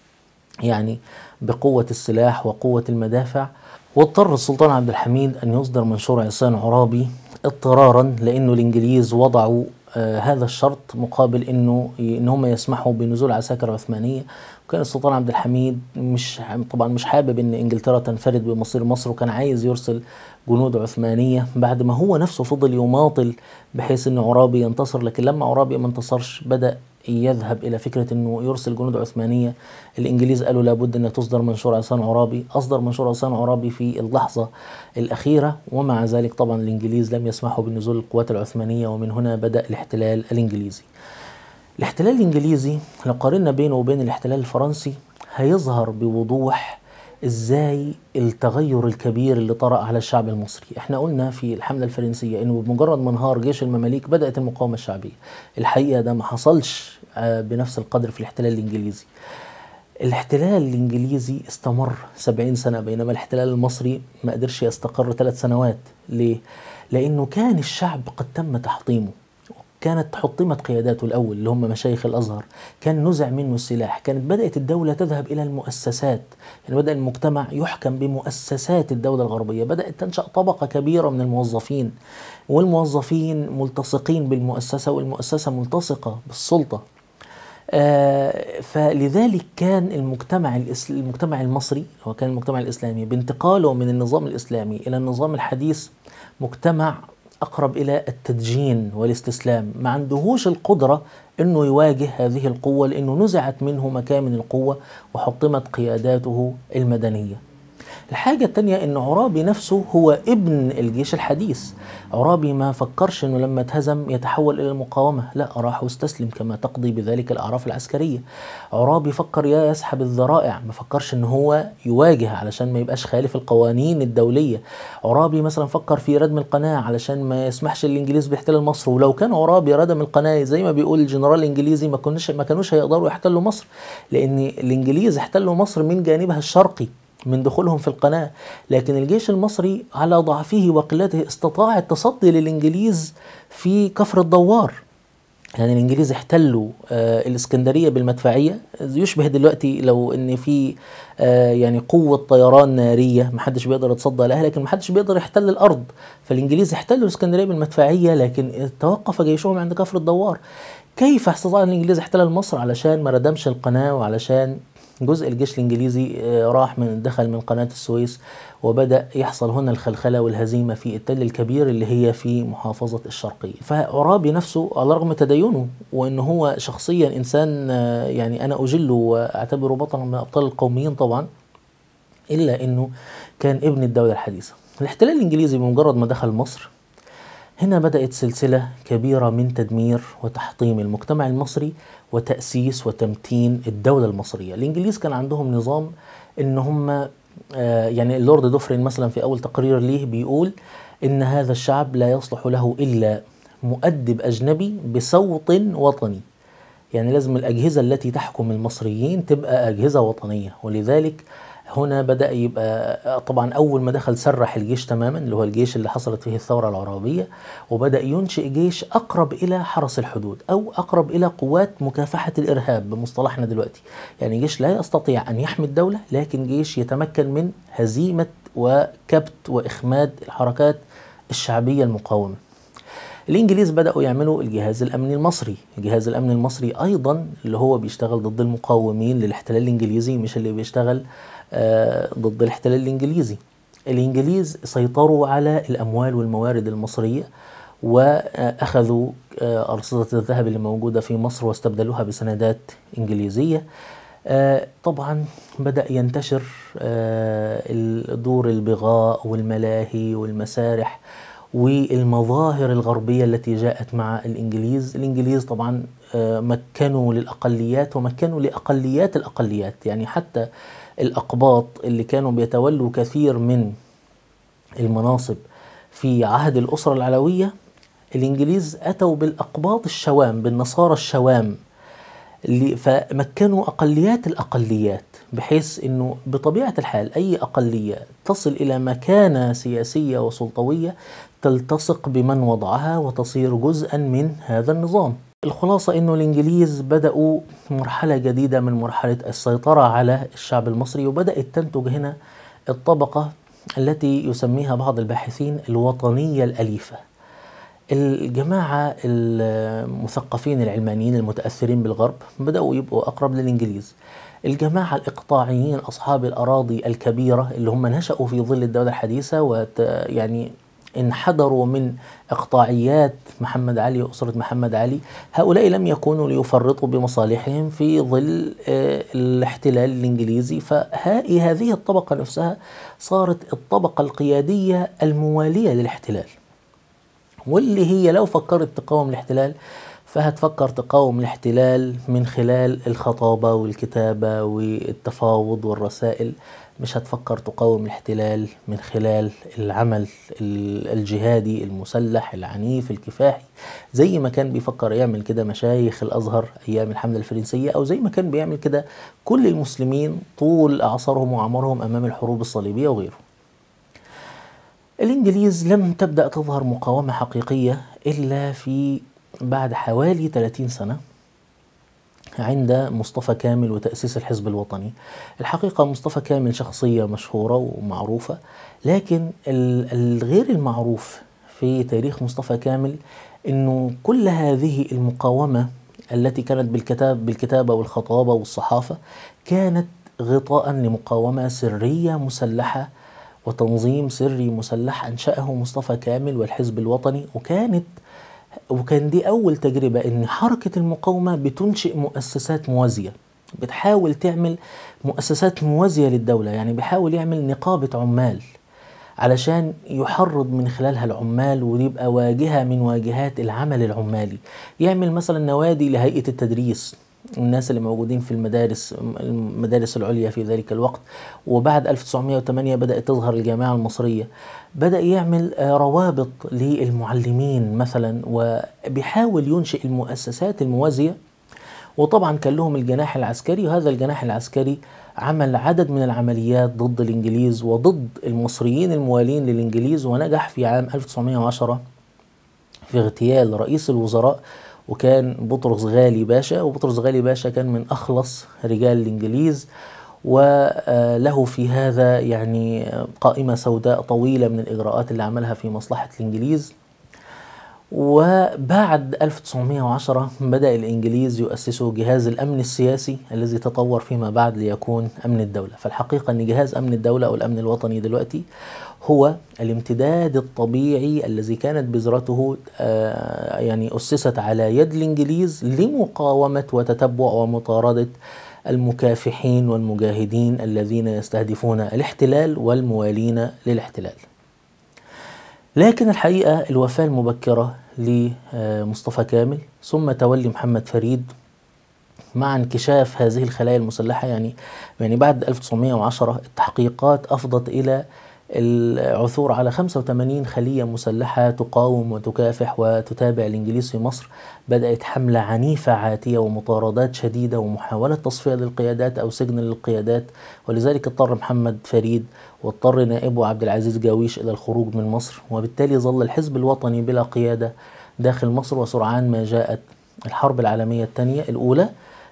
يعني بقوة السلاح وقوة المدافع واضطر السلطان عبد الحميد أن يصدر منشور عصيان عرابي اضطرارا لأنه الإنجليز وضعوا آه هذا الشرط مقابل انه ان هم يسمحوا بنزول عساكر عثمانيه وكان السلطان عبد الحميد مش طبعا مش حابب ان انجلترا تنفرد بمصير مصر وكان عايز يرسل جنود عثمانيه بعد ما هو نفسه فضل يماطل بحيث ان عرابي ينتصر لكن لما عرابي ما انتصرش بدا يذهب الى فكره انه يرسل جنود عثمانيه الانجليز قالوا لابد ان تصدر منشور عصام عرابي اصدر منشور عصام عرابي في اللحظه الاخيره ومع ذلك طبعا الانجليز لم يسمحوا بنزول القوات العثمانيه ومن هنا بدا الاحتلال الانجليزي الاحتلال الانجليزي لو قارنا بينه وبين الاحتلال الفرنسي هيظهر بوضوح ازاي التغير الكبير اللي طرأ على الشعب المصري احنا قلنا في الحملة الفرنسية انه بمجرد ما انهار جيش المماليك بدأت المقاومة الشعبية الحقيقة ده ما حصلش بنفس القدر في الاحتلال الانجليزي الاحتلال الانجليزي استمر سبعين سنة بينما الاحتلال المصري ما قدرش يستقر ثلاث سنوات ليه؟ لانه كان الشعب قد تم تحطيمه كانت حطمت قياداته الأول اللي هم مشايخ الأزهر كان نزع منه السلاح كانت بدأت الدولة تذهب إلى المؤسسات يعني بدأ المجتمع يحكم بمؤسسات الدولة الغربية بدأت تنشأ طبقة كبيرة من الموظفين والموظفين ملتصقين بالمؤسسة والمؤسسة ملتصقة بالسلطة آه فلذلك كان المجتمع المجتمع المصري هو كان المجتمع الإسلامي بانتقاله من النظام الإسلامي إلى النظام الحديث مجتمع أقرب إلى التدجين والاستسلام ما عندهوش القدرة أنه يواجه هذه القوة لأنه نزعت منه مكامن القوة وحطمت قياداته المدنية الحاجة التانية أن عرابي نفسه هو ابن الجيش الحديث عرابي ما فكرش أنه لما اتهزم يتحول إلى المقاومة لا راح واستسلم كما تقضي بذلك الأعراف العسكرية عرابي فكر يا يسحب الذرائع ما فكرش أنه هو يواجه علشان ما يبقاش خالف القوانين الدولية عرابي مثلا فكر في ردم القناة علشان ما يسمحش الإنجليز باحتلال مصر ولو كان عرابي ردم القناة زي ما بيقول الجنرال الإنجليزي ما كناش ما كانوش هيقدروا يحتلوا مصر لأن الإنجليز احتلوا مصر من جانبها الشرقي من دخولهم في القناة لكن الجيش المصري على ضعفه وقلته استطاع التصدي للإنجليز في كفر الدوار يعني الانجليز احتلوا آه الاسكندريه بالمدفعيه يشبه دلوقتي لو ان في آه يعني قوه طيران ناريه محدش بيقدر يتصدى لها لكن محدش بيقدر يحتل الارض فالانجليز احتلوا الاسكندريه بالمدفعيه لكن توقف جيشهم عند كفر الدوار كيف استطاع الانجليز احتلال مصر علشان ما ردمش القناه وعلشان جزء الجيش الانجليزي راح من دخل من قناه السويس وبدا يحصل هنا الخلخله والهزيمه في التل الكبير اللي هي في محافظه الشرقيه فعرابي نفسه على رغم تدينه وان هو شخصيا انسان يعني انا اجله واعتبره بطلا من ابطال القوميين طبعا الا انه كان ابن الدوله الحديثه الاحتلال الانجليزي بمجرد ما دخل مصر هنا بدأت سلسلة كبيرة من تدمير وتحطيم المجتمع المصري وتأسيس وتمتين الدولة المصرية الإنجليز كان عندهم نظام إن هم آه يعني اللورد دوفرين مثلا في أول تقرير ليه بيقول إن هذا الشعب لا يصلح له إلا مؤدب أجنبي بصوت وطني يعني لازم الأجهزة التي تحكم المصريين تبقى أجهزة وطنية ولذلك هنا بدأ يبقى طبعا أول ما دخل سرح الجيش تماما اللي هو الجيش اللي حصلت فيه الثورة العربية وبدأ ينشئ جيش أقرب إلى حرس الحدود أو أقرب إلى قوات مكافحة الإرهاب بمصطلحنا دلوقتي يعني جيش لا يستطيع أن يحمي الدولة لكن جيش يتمكن من هزيمة وكبت وإخماد الحركات الشعبية المقاومة الإنجليز بدأوا يعملوا الجهاز الأمني المصري الجهاز الأمني المصري أيضا اللي هو بيشتغل ضد المقاومين للاحتلال الإنجليزي مش اللي بيشتغل آه، ضد الاحتلال الإنجليزي الإنجليز سيطروا على الأموال والموارد المصرية وأخذوا آه، أرصدة الذهب اللي موجودة في مصر واستبدلوها بسندات إنجليزية آه، طبعا بدأ ينتشر آه، دور البغاء والملاهي والمسارح والمظاهر الغربية التي جاءت مع الإنجليز الإنجليز طبعا مكنوا للأقليات ومكنوا لأقليات الأقليات يعني حتى الأقباط اللي كانوا بيتولوا كثير من المناصب في عهد الأسرة العلوية الإنجليز أتوا بالأقباط الشوام بالنصارى الشوام فمكنوا أقليات الأقليات بحيث أنه بطبيعة الحال أي أقلية تصل إلى مكانة سياسية وسلطوية تلتصق بمن وضعها وتصير جزءا من هذا النظام الخلاصة أنه الإنجليز بدأوا مرحلة جديدة من مرحلة السيطرة على الشعب المصري وبدأت تنتج هنا الطبقة التي يسميها بعض الباحثين الوطنية الأليفة الجماعة المثقفين العلمانيين المتأثرين بالغرب بدأوا يبقوا أقرب للإنجليز الجماعة الإقطاعيين أصحاب الأراضي الكبيرة اللي هم نشأوا في ظل الدولة الحديثة ويعني انحدروا من إقطاعيات محمد علي وأسرة محمد علي هؤلاء لم يكونوا ليفرطوا بمصالحهم في ظل آه، الاحتلال الإنجليزي فهذه الطبقة نفسها صارت الطبقة القيادية الموالية للاحتلال واللي هي لو فكرت تقاوم الاحتلال فهتفكر تقاوم الاحتلال من خلال الخطابة والكتابة والتفاوض والرسائل مش هتفكر تقاوم الاحتلال من خلال العمل الجهادي المسلح العنيف الكفاحي زي ما كان بيفكر يعمل كده مشايخ الازهر ايام الحمله الفرنسيه او زي ما كان بيعمل كده كل المسلمين طول اعصارهم وعمرهم امام الحروب الصليبيه وغيره. الانجليز لم تبدا تظهر مقاومه حقيقيه الا في بعد حوالي 30 سنه عند مصطفى كامل وتأسيس الحزب الوطني الحقيقة مصطفى كامل شخصية مشهورة ومعروفة لكن الغير المعروف في تاريخ مصطفى كامل أنه كل هذه المقاومة التي كانت بالكتاب بالكتابة والخطابة والصحافة كانت غطاء لمقاومة سرية مسلحة وتنظيم سري مسلح أنشأه مصطفى كامل والحزب الوطني وكانت وكان دي أول تجربة إن حركة المقاومة بتنشئ مؤسسات موازية بتحاول تعمل مؤسسات موازية للدولة يعني بيحاول يعمل نقابة عمال علشان يحرض من خلالها العمال ويبقى واجهة من واجهات العمل العمالي يعمل مثلا نوادي لهيئة التدريس الناس اللي موجودين في المدارس المدارس العليا في ذلك الوقت وبعد 1908 بدأت تظهر الجامعة المصرية بدأ يعمل آه، روابط للمعلمين مثلا وبيحاول ينشئ المؤسسات الموازية وطبعا كان لهم الجناح العسكري وهذا الجناح العسكري عمل عدد من العمليات ضد الإنجليز وضد المصريين الموالين للإنجليز ونجح في عام 1910 في اغتيال رئيس الوزراء وكان بطرس غالي باشا وبطرس غالي باشا كان من أخلص رجال الإنجليز وله في هذا يعني قائمة سوداء طويلة من الإجراءات اللي عملها في مصلحة الإنجليز وبعد 1910 بدأ الإنجليز يؤسسوا جهاز الأمن السياسي الذي تطور فيما بعد ليكون أمن الدولة فالحقيقة أن جهاز أمن الدولة أو الأمن الوطني دلوقتي هو الامتداد الطبيعي الذي كانت بذرته آه، يعني أسست على يد الإنجليز لمقاومة وتتبع ومطاردة المكافحين والمجاهدين الذين يستهدفون الاحتلال والموالين للاحتلال لكن الحقيقة الوفاة المبكرة لمصطفى كامل ثم تولي محمد فريد مع انكشاف هذه الخلايا المسلحة يعني يعني بعد 1910 التحقيقات أفضت إلى العثور على 85 خلية مسلحة تقاوم وتكافح وتتابع الإنجليز في مصر بدأت حملة عنيفة عاتية ومطاردات شديدة ومحاولة تصفية للقيادات أو سجن للقيادات ولذلك اضطر محمد فريد واضطر نائبه عبد العزيز جاويش إلى الخروج من مصر وبالتالي ظل الحزب الوطني بلا قيادة داخل مصر وسرعان ما جاءت الحرب العالمية الثانية الأولى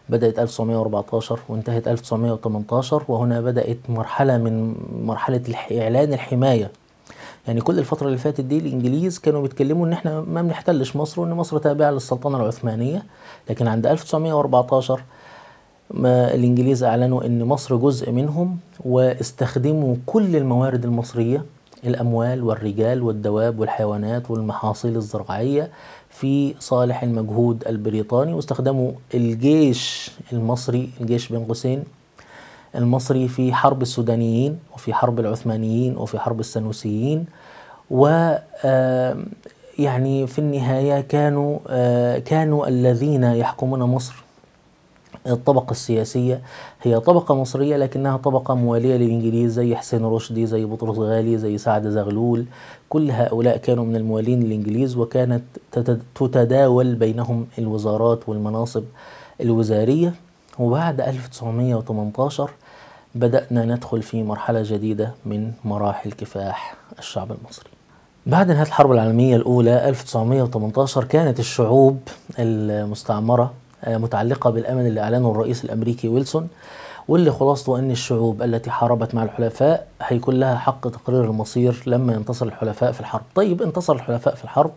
بدأت 1914 وانتهت 1918 وهنا بدأت مرحلة من مرحلة الح- إعلان الحماية يعني كل الفترة اللي فاتت دي الإنجليز كانوا بيتكلموا إن إحنا ما بنحتلش مصر وإن مصر تابعة للسلطنة العثمانية لكن عند 1914 ما الإنجليز أعلنوا إن مصر جزء منهم واستخدموا كل الموارد المصرية الأموال والرجال والدواب والحيوانات والمحاصيل الزراعية في صالح المجهود البريطاني واستخدموا الجيش المصري الجيش بين قوسين المصري في حرب السودانيين وفي حرب العثمانيين وفي حرب السنوسيين و آم، يعني في النهاية كانوا آه، كانوا الذين يحكمون مصر الطبقة السياسية هي طبقة مصرية لكنها طبقة موالية للإنجليز زي حسين رشدي زي بطرس غالي زي سعد زغلول كل هؤلاء كانوا من الموالين للإنجليز وكانت تت- تتداول بينهم الوزارات والمناصب الوزارية وبعد 1918 بدأنا ندخل في مرحلة جديدة من مراحل كفاح الشعب المصري بعد نهاية الحرب العالمية الأولى 1918 كانت الشعوب المستعمرة آه، متعلقة بالأمن اللي أعلنه الرئيس الأمريكي ويلسون واللي خلاصته أن الشعوب التي حاربت مع الحلفاء هيكون لها حق تقرير المصير لما ينتصر الحلفاء في الحرب طيب انتصر الحلفاء في الحرب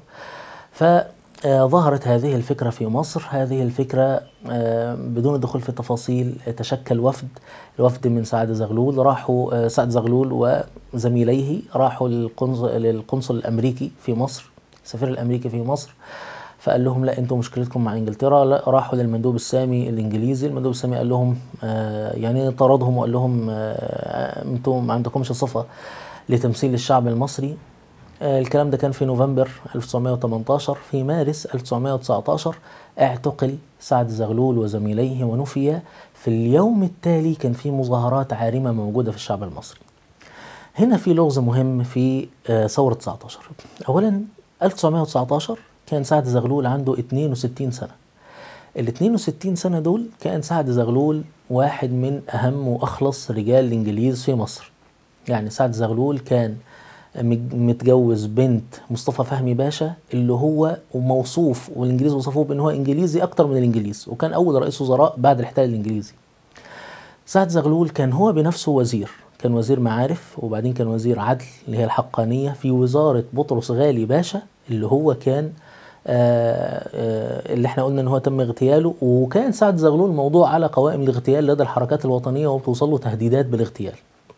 فظهرت هذه الفكرة في مصر هذه الفكرة آه، بدون الدخول في التفاصيل آه، تشكل وفد الوفد من سعد زغلول راحوا آه، سعد زغلول وزميليه راحوا للقنصل, للقنصل الأمريكي في مصر السفير الأمريكي في مصر فقال لهم لا انتم مشكلتكم مع انجلترا لا راحوا للمندوب السامي الانجليزي المندوب السامي قال لهم آه يعني طردهم وقال لهم آه انتم ما عندكمش صفه لتمثيل الشعب المصري آه الكلام ده كان في نوفمبر 1918 في مارس 1919 اعتقل سعد زغلول وزميليه ونفي في اليوم التالي كان في مظاهرات عارمه موجوده في الشعب المصري هنا في لغز مهم في آه، ثورة 19 أولا 1919 كان سعد زغلول عنده 62 سنة ال 62 سنة دول كان سعد زغلول واحد من أهم وأخلص رجال الإنجليز في مصر يعني سعد زغلول كان مج- متجوز بنت مصطفى فهمي باشا اللي هو موصوف والإنجليز وصفوه بأنه هو إنجليزي أكتر من الإنجليز وكان أول رئيس وزراء بعد الاحتلال الإنجليزي سعد زغلول كان هو بنفسه وزير كان وزير معارف وبعدين كان وزير عدل اللي هي الحقانية في وزارة بطرس غالي باشا اللي هو كان آه آه اللي احنا قلنا ان هو تم اغتياله وكان سعد زغلول موضوع على قوائم الاغتيال لدى الحركات الوطنية وبتوصل له تهديدات بالاغتيال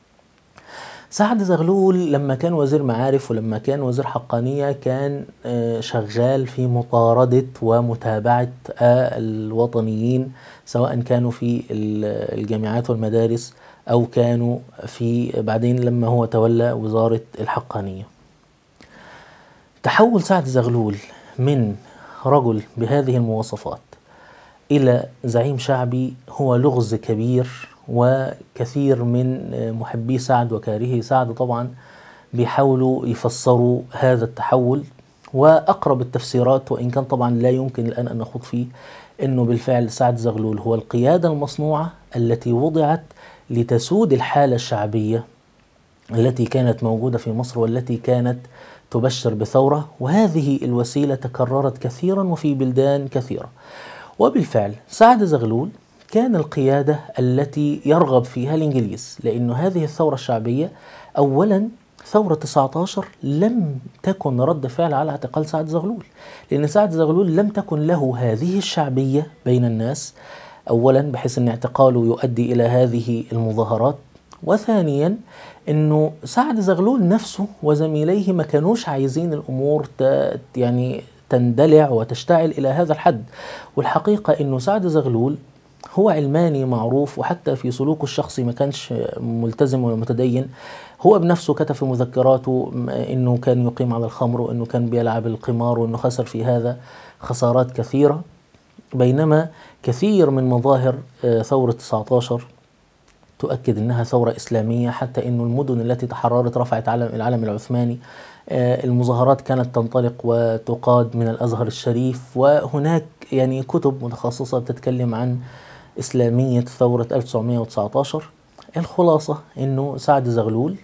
سعد زغلول لما كان وزير معارف ولما كان وزير حقانية كان آه، شغال في مطاردة ومتابعة آه، الوطنيين سواء كانوا في ال- الجامعات والمدارس أو كانوا في بعدين لما هو تولى وزارة الحقانية تحول سعد زغلول من رجل بهذه المواصفات إلى زعيم شعبي هو لغز كبير وكثير من محبي سعد وكارهي سعد طبعا بيحاولوا يفسروا هذا التحول وأقرب التفسيرات وإن كان طبعا لا يمكن الآن أن نخوض فيه أنه بالفعل سعد زغلول هو القيادة المصنوعة التي وضعت لتسود الحالة الشعبية التي كانت موجودة في مصر والتي كانت تبشر بثورة وهذه الوسيلة تكررت كثيرا وفي بلدان كثيرة وبالفعل سعد زغلول كان القيادة التي يرغب فيها الإنجليز لأن هذه الثورة الشعبية أولا ثورة 19 لم تكن رد فعل على اعتقال سعد زغلول لأن سعد زغلول لم تكن له هذه الشعبية بين الناس أولا بحيث أن اعتقاله يؤدي إلى هذه المظاهرات وثانيا انه سعد زغلول نفسه وزميليه ما كانوش عايزين الامور ت... يعني تندلع وتشتعل الى هذا الحد والحقيقه انه سعد زغلول هو علماني معروف وحتى في سلوكه الشخصي ما كانش ملتزم ولا متدين هو بنفسه كتب في مذكراته انه كان يقيم على الخمر وانه كان بيلعب القمار وانه خسر في هذا خسارات كثيره بينما كثير من مظاهر ثوره 19 تؤكد انها ثوره اسلاميه حتى انه المدن التي تحررت رفعت علم العلم العثماني المظاهرات كانت تنطلق وتقاد من الازهر الشريف وهناك يعني كتب متخصصه بتتكلم عن اسلاميه ثوره 1919 الخلاصه انه سعد زغلول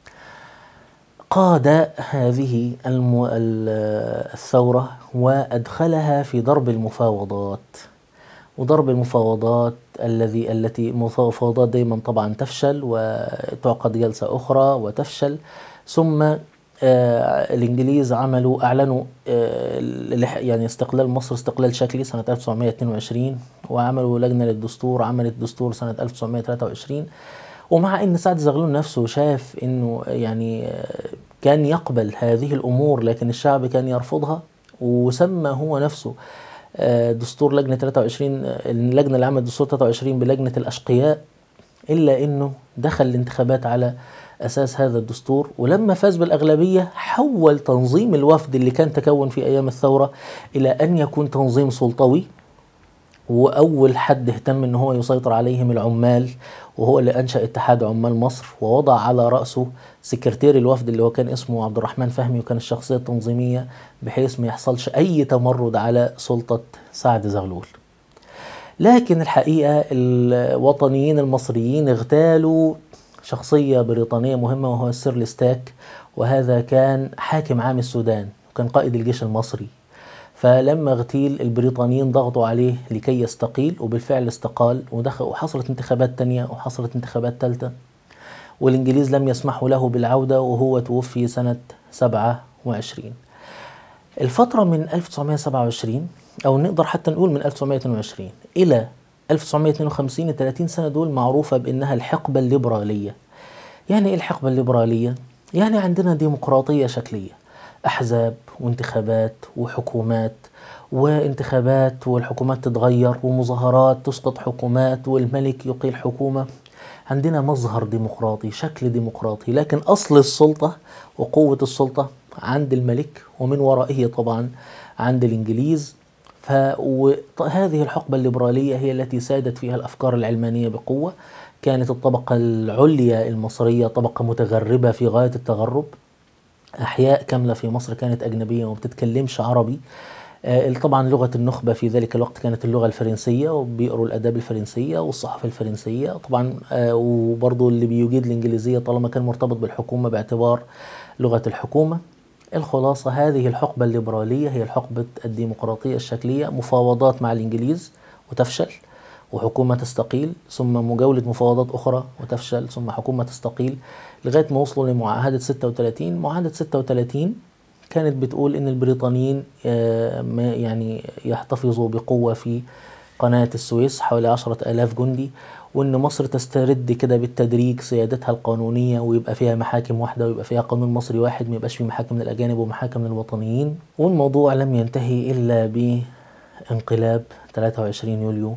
قاد هذه المو... الثوره وادخلها في ضرب المفاوضات وضرب المفاوضات الذي التي مفاوضات دائما طبعا تفشل وتعقد جلسة أخرى وتفشل ثم آه الإنجليز عملوا أعلنوا آه يعني استقلال مصر استقلال شكلي سنة 1922 وعملوا لجنة للدستور عملت دستور سنة 1923 ومع ان سعد زغلول نفسه شاف انه يعني كان يقبل هذه الامور لكن الشعب كان يرفضها وسمى هو نفسه دستور لجنه 23 اللجنه اللي عملت دستور 23 بلجنه الاشقياء الا انه دخل الانتخابات على اساس هذا الدستور ولما فاز بالاغلبيه حول تنظيم الوفد اللي كان تكون في ايام الثوره الى ان يكون تنظيم سلطوي واول حد اهتم ان هو يسيطر عليهم العمال وهو اللي انشا اتحاد عمال مصر ووضع على راسه سكرتير الوفد اللي هو كان اسمه عبد الرحمن فهمي وكان الشخصيه التنظيميه بحيث ما يحصلش اي تمرد على سلطه سعد زغلول. لكن الحقيقه الوطنيين المصريين اغتالوا شخصيه بريطانيه مهمه وهو السير ستاك وهذا كان حاكم عام السودان وكان قائد الجيش المصري فلما اغتيل البريطانيين ضغطوا عليه لكي يستقيل وبالفعل استقال ودخل وحصلت انتخابات تانية وحصلت انتخابات ثالثة والإنجليز لم يسمحوا له بالعودة وهو توفي سنة 27 الفترة من 1927 أو نقدر حتى نقول من 1922 إلى 1952 ال 30 سنة دول معروفة بأنها الحقبة الليبرالية يعني إيه الحقبة الليبرالية؟ يعني عندنا ديمقراطية شكلية أحزاب وانتخابات وحكومات وانتخابات والحكومات تتغير ومظاهرات تسقط حكومات والملك يقيل حكومة عندنا مظهر ديمقراطي شكل ديمقراطي لكن أصل السلطة وقوة السلطة عند الملك ومن ورائه طبعا عند الإنجليز فهذه الحقبة الليبرالية هي التي سادت فيها الأفكار العلمانية بقوة كانت الطبقة العليا المصرية طبقة متغربة في غاية التغرب أحياء كاملة في مصر كانت أجنبية وما بتتكلمش عربي طبعا لغة النخبة في ذلك الوقت كانت اللغة الفرنسية وبيقروا الآداب الفرنسية والصحف الفرنسية طبعا وبرضه اللي بيجيد الإنجليزية طالما كان مرتبط بالحكومة باعتبار لغة الحكومة الخلاصة هذه الحقبة الليبرالية هي الحقبة الديمقراطية الشكلية مفاوضات مع الإنجليز وتفشل وحكومة تستقيل ثم مجاولة مفاوضات أخرى وتفشل ثم حكومة تستقيل لغاية ما وصلوا لمعاهدة 36 معاهدة 36 كانت بتقول إن البريطانيين يعني يحتفظوا بقوة في قناة السويس حوالي عشرة آلاف جندي وإن مصر تسترد كده بالتدريج سيادتها القانونية ويبقى فيها محاكم واحدة ويبقى فيها قانون مصري واحد ما يبقاش فيه محاكم للأجانب ومحاكم للوطنيين والموضوع لم ينتهي إلا بانقلاب 23 يوليو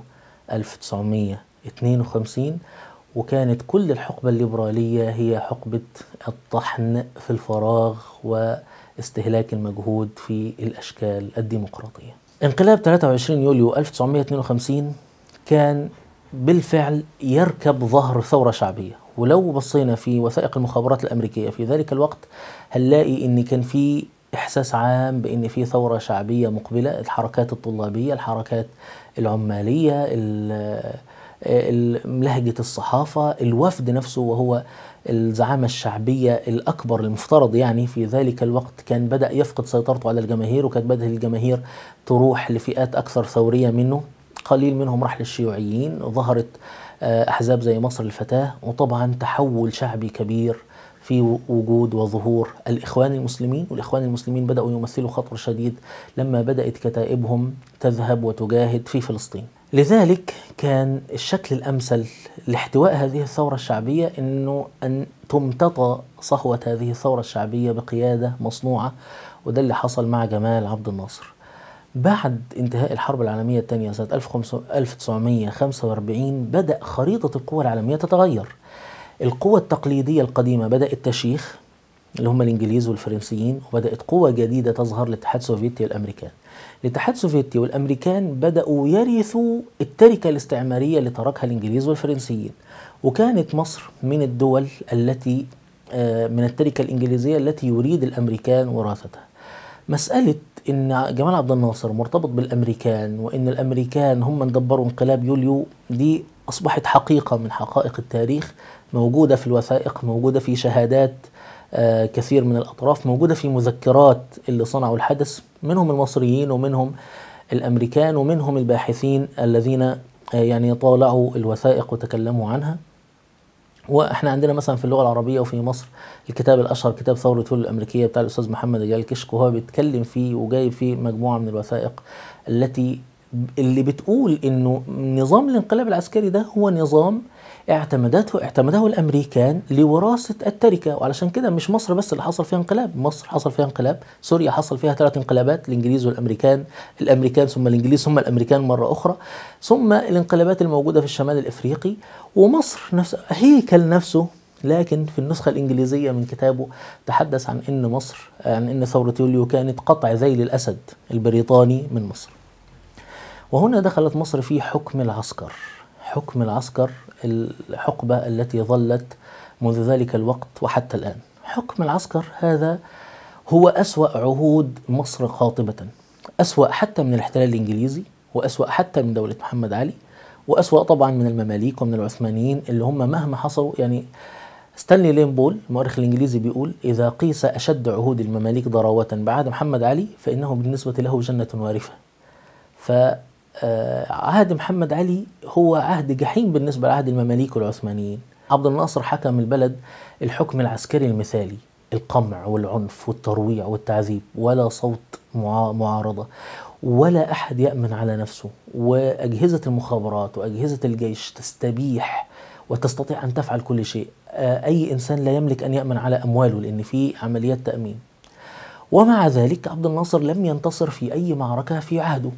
1952 وكانت كل الحقبة الليبرالية هي حقبة الطحن في الفراغ واستهلاك المجهود في الأشكال الديمقراطية انقلاب 23 يوليو 1952 كان بالفعل يركب ظهر ثورة شعبية ولو بصينا في وثائق المخابرات الأمريكية في ذلك الوقت هنلاقي إن كان في إحساس عام بأن في ثورة شعبية مقبلة الحركات الطلابية الحركات العمالية لهجة الصحافة الوفد نفسه وهو الزعامة الشعبية الأكبر المفترض يعني في ذلك الوقت كان بدأ يفقد سيطرته على الجماهير وكانت بدأت الجماهير تروح لفئات أكثر ثورية منه قليل منهم راح للشيوعيين ظهرت أحزاب زي مصر الفتاة وطبعا تحول شعبي كبير في وجود وظهور الإخوان المسلمين والإخوان المسلمين بدأوا يمثلوا خطر شديد لما بدأت كتائبهم تذهب وتجاهد في فلسطين لذلك كان الشكل الأمثل لاحتواء هذه الثورة الشعبية أنه أن تمتطى صهوة هذه الثورة الشعبية بقيادة مصنوعة وده اللي حصل مع جمال عبد الناصر بعد انتهاء الحرب العالمية الثانية سنة 1945 بدأ خريطة القوى العالمية تتغير القوى التقليدية القديمة بدأ التشيخ اللي هم الإنجليز والفرنسيين وبدأت قوة جديدة تظهر للاتحاد السوفيتي والأمريكان الاتحاد السوفيتي والأمريكان بدأوا يرثوا التركة الاستعمارية اللي تركها الإنجليز والفرنسيين وكانت مصر من الدول التي من التركة الإنجليزية التي يريد الأمريكان وراثتها مسألة ان جمال عبد الناصر مرتبط بالامريكان وان الامريكان هم من دبروا انقلاب يوليو دي اصبحت حقيقه من حقائق التاريخ موجوده في الوثائق موجوده في شهادات آه كثير من الاطراف موجوده في مذكرات اللي صنعوا الحدث منهم المصريين ومنهم الأمريكان ومنهم الباحثين الذين آه، يعني طالعوا الوثائق وتكلموا عنها واحنا عندنا مثلا في اللغه العربيه وفي مصر الكتاب الاشهر كتاب ثوره يوليو الامريكيه بتاع الاستاذ محمد جلال كشك وهو بيتكلم فيه وجايب فيه مجموعه من الوثائق التي اللي بتقول انه نظام الانقلاب العسكري ده هو نظام اعتمدته اعتمده الامريكان لوراثه التركه وعلشان كده مش مصر بس اللي حصل فيها انقلاب مصر حصل فيها انقلاب سوريا حصل فيها ثلاث انقلابات الانجليز والامريكان الامريكان ثم الانجليز ثم الامريكان مره اخرى ثم الانقلابات الموجوده في الشمال الافريقي ومصر نفس هيكل نفسه لكن في النسخة الإنجليزية من كتابه تحدث عن أن مصر عن أن ثورة يوليو كانت قطع ذيل الأسد البريطاني من مصر وهنا دخلت مصر في حكم العسكر حكم العسكر الحقبة التي ظلت منذ ذلك الوقت وحتى الآن حكم العسكر هذا هو أسوأ عهود مصر قاطبة أسوأ حتى من الاحتلال الإنجليزي وأسوأ حتى من دولة محمد علي وأسوأ طبعا من المماليك ومن العثمانيين اللي هم مهما حصلوا يعني ستانلي لين بول المؤرخ الإنجليزي بيقول إذا قيس أشد عهود المماليك ضراوة بعد محمد علي فإنه بالنسبة له جنة وارفة ف آه، عهد محمد علي هو عهد جحيم بالنسبة لعهد المماليك والعثمانيين عبد الناصر حكم البلد الحكم العسكري المثالي القمع والعنف والترويع والتعذيب ولا صوت معارضة ولا أحد يأمن على نفسه وأجهزة المخابرات وأجهزة الجيش تستبيح وتستطيع أن تفعل كل شيء آه، أي إنسان لا يملك أن يأمن على أمواله لأن في عمليات تأمين ومع ذلك عبد الناصر لم ينتصر في أي معركة في عهده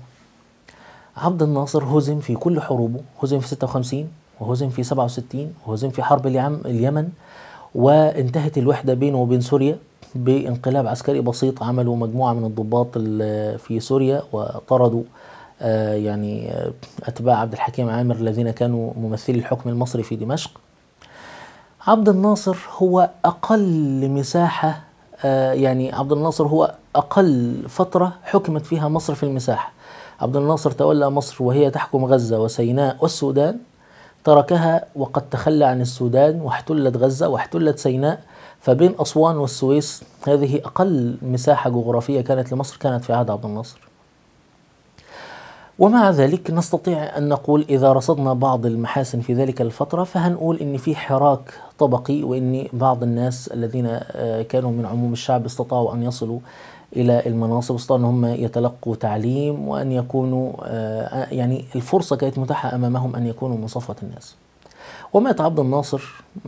عبد الناصر هزم في كل حروبه هزم في 56 وهزم في 67 وهزم في حرب اليمن وانتهت الوحدة بينه وبين سوريا بانقلاب عسكري بسيط عملوا مجموعة من الضباط في سوريا وطردوا آه، يعني آه، أتباع عبد الحكيم عامر الذين كانوا ممثلي الحكم المصري في دمشق عبد الناصر هو أقل مساحة آه، يعني عبد الناصر هو أقل فترة حكمت فيها مصر في المساحة عبد الناصر تولى مصر وهي تحكم غزة وسيناء والسودان تركها وقد تخلى عن السودان واحتلت غزة واحتلت سيناء فبين أسوان والسويس هذه أقل مساحة جغرافية كانت لمصر كانت في عهد عبد الناصر ومع ذلك نستطيع أن نقول إذا رصدنا بعض المحاسن في ذلك الفترة فهنقول إن في حراك طبقي وإن بعض الناس الذين آه، كانوا من عموم الشعب استطاعوا أن يصلوا الى المناصب استطاعوا ان هم يتلقوا تعليم وان يكونوا آه، يعني الفرصه كانت متاحه امامهم ان يكونوا من صفوه الناس. ومات عبد الناصر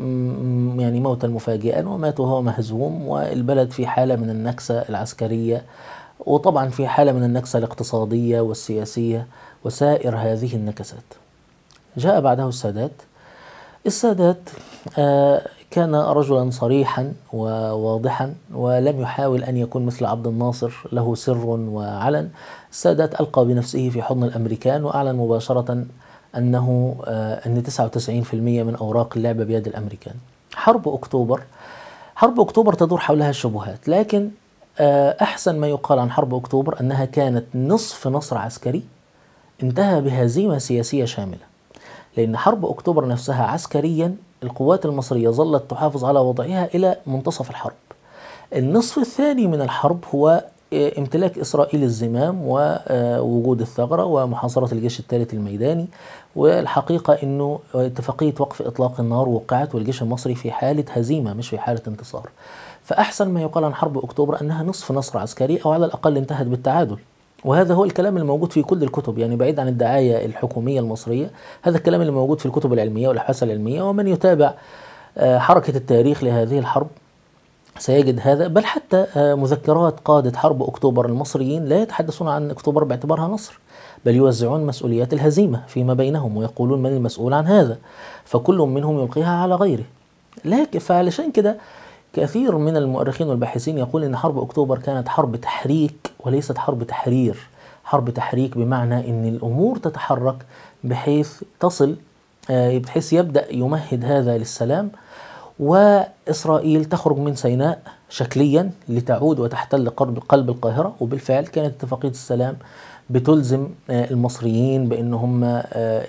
يعني موتا مفاجئا ومات وهو مهزوم والبلد في حاله من النكسه العسكريه وطبعا في حاله من النكسه الاقتصاديه والسياسيه وسائر هذه النكسات. جاء بعده السادات السادات آه، كان رجلا صريحا وواضحا ولم يحاول أن يكون مثل عبد الناصر له سر وعلن السادات ألقى بنفسه في حضن الأمريكان وأعلن مباشرة أنه آه، أن 99% من أوراق اللعبة بيد الأمريكان حرب أكتوبر حرب أكتوبر تدور حولها الشبهات لكن آه، أحسن ما يقال عن حرب أكتوبر أنها كانت نصف نصر عسكري انتهى بهزيمة سياسية شاملة لأن حرب أكتوبر نفسها عسكريا القوات المصرية ظلت تحافظ على وضعها إلى منتصف الحرب النصف الثاني من الحرب هو آه، امتلاك إسرائيل الزمام ووجود الثغرة ومحاصرة الجيش الثالث الميداني والحقيقة أنه اتفاقية وقف إطلاق النار وقعت والجيش المصري في حالة هزيمة مش في حالة انتصار فأحسن ما يقال عن حرب أكتوبر أنها نصف نصر عسكري أو على الأقل انتهت بالتعادل وهذا هو الكلام الموجود في كل الكتب يعني بعيد عن الدعاية الحكومية المصرية هذا الكلام اللي موجود في الكتب العلمية والأبحاث العلمية ومن يتابع آه، حركة التاريخ لهذه الحرب سيجد هذا بل حتى آه، مذكرات قادة حرب أكتوبر المصريين لا يتحدثون عن أكتوبر باعتبارها نصر بل يوزعون مسؤوليات الهزيمة فيما بينهم ويقولون من المسؤول عن هذا فكل منهم يلقيها على غيره لكن فعلشان كده كثير من المؤرخين والباحثين يقول ان حرب اكتوبر كانت حرب تحريك وليست حرب تحرير حرب تحريك بمعنى ان الامور تتحرك بحيث تصل آه، بحيث يبدا يمهد هذا للسلام واسرائيل تخرج من سيناء شكليا لتعود وتحتل قلب القاهره وبالفعل كانت اتفاقيه السلام بتلزم آه، المصريين بان هم آه،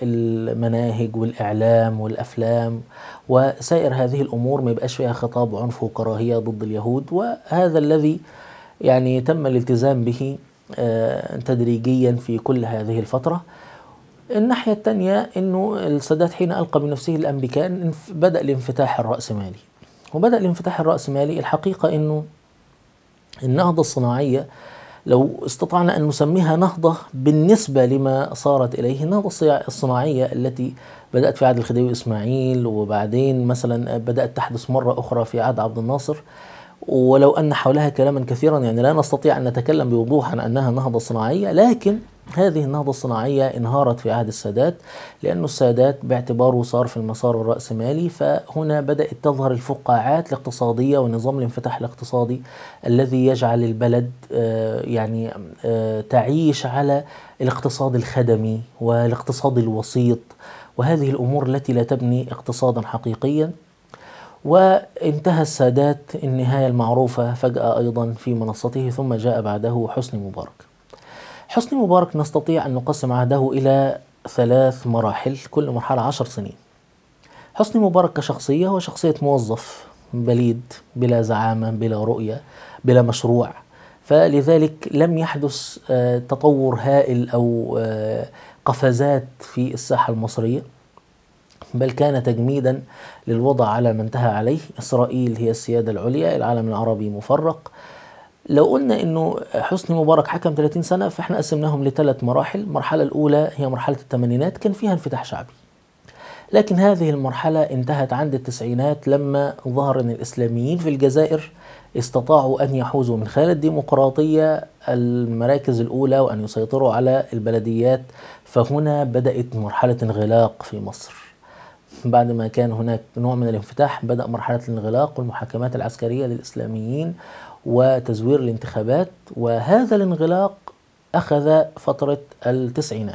المناهج والاعلام والافلام وسائر هذه الامور ما يبقاش فيها خطاب عنف وكراهيه ضد اليهود وهذا الذي يعني تم الالتزام به آه، تدريجيا في كل هذه الفترة الناحية الثانية أنه السادات حين ألقى بنفسه الأمريكان انف- بدأ الانفتاح الرأسمالي وبدأ الانفتاح الرأسمالي الحقيقة أنه النهضة الصناعية لو استطعنا أن نسميها نهضة بالنسبة لما صارت إليه النهضة الصيا- الصناعية التي بدأت في عهد الخديوي إسماعيل وبعدين مثلا بدأت تحدث مرة أخرى في عهد عبد الناصر ولو أن حولها كلاما كثيرا يعني لا نستطيع أن نتكلم بوضوح عن أنها نهضة صناعية لكن هذه النهضة الصناعية انهارت في عهد السادات لأن السادات باعتباره صار في المسار الرأسمالي فهنا بدأت تظهر الفقاعات الاقتصادية ونظام الانفتاح الاقتصادي الذي يجعل البلد آه، يعني آه، تعيش على الاقتصاد الخدمي والاقتصاد الوسيط وهذه الأمور التي لا تبني اقتصادا حقيقيا وانتهى السادات النهاية المعروفة فجأة أيضا في منصته ثم جاء بعده حسني مبارك حسني مبارك نستطيع أن نقسم عهده إلى ثلاث مراحل كل مرحلة عشر سنين حسني مبارك كشخصية هو شخصية موظف بليد بلا زعامة بلا رؤية بلا مشروع فلذلك لم يحدث آه، تطور هائل أو آه، قفزات في الساحة المصرية بل كان تجميدا للوضع على ما انتهى عليه إسرائيل هي السيادة العليا العالم العربي مفرق لو قلنا انه حسني مبارك حكم 30 سنه فاحنا قسمناهم لثلاث مراحل، المرحله الاولى هي مرحله الثمانينات كان فيها انفتاح شعبي. لكن هذه المرحله انتهت عند التسعينات لما ظهر ان الاسلاميين في الجزائر استطاعوا ان يحوزوا من خلال الديمقراطيه المراكز الاولى وان يسيطروا على البلديات فهنا بدات مرحله انغلاق في مصر. بعد ما كان هناك نوع من الانفتاح بدأ مرحلة الانغلاق والمحاكمات العسكرية للإسلاميين وتزوير الانتخابات وهذا الانغلاق أخذ فترة التسعينات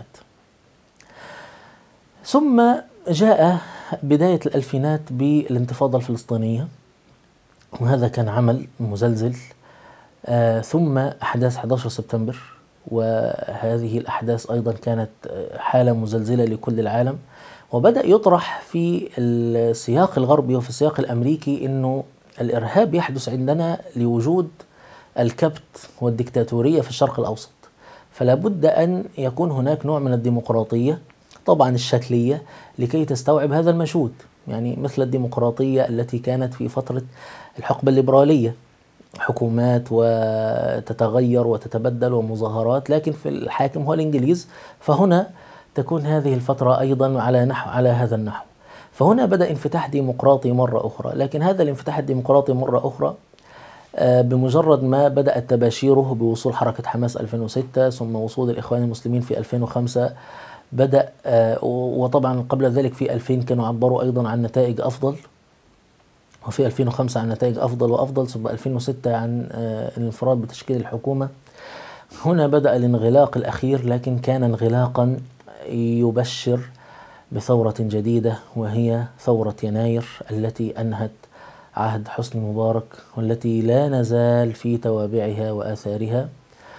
ثم جاء بداية الألفينات بالانتفاضة الفلسطينية وهذا كان عمل مزلزل آه ثم أحداث 11 سبتمبر وهذه الأحداث أيضا كانت آه، حالة مزلزلة لكل العالم وبدأ يطرح في السياق الغربي وفي السياق الأمريكي أنه الإرهاب يحدث عندنا لوجود الكبت والديكتاتورية في الشرق الأوسط فلا بد أن يكون هناك نوع من الديمقراطية طبعا الشكلية لكي تستوعب هذا المشهود يعني مثل الديمقراطية التي كانت في فترة الحقبة الليبرالية حكومات وتتغير وتتبدل ومظاهرات لكن في الحاكم هو الإنجليز فهنا تكون هذه الفترة أيضا على نحو على هذا النحو فهنا بدأ انفتاح ديمقراطي مرة أخرى لكن هذا الانفتاح الديمقراطي مرة أخرى آه، بمجرد ما بدأت تباشيره بوصول حركة حماس 2006 ثم وصول الإخوان المسلمين في 2005 بدأ آه، وطبعا قبل ذلك في 2000 كانوا عبروا أيضا عن نتائج أفضل وفي 2005 عن نتائج أفضل وأفضل ثم 2006 عن آه، الانفراد بتشكيل الحكومة هنا بدأ الانغلاق الأخير لكن كان انغلاقا يبشر بثورة جديدة وهي ثورة يناير التي أنهت عهد حسني مبارك والتي لا نزال في توابعها وآثارها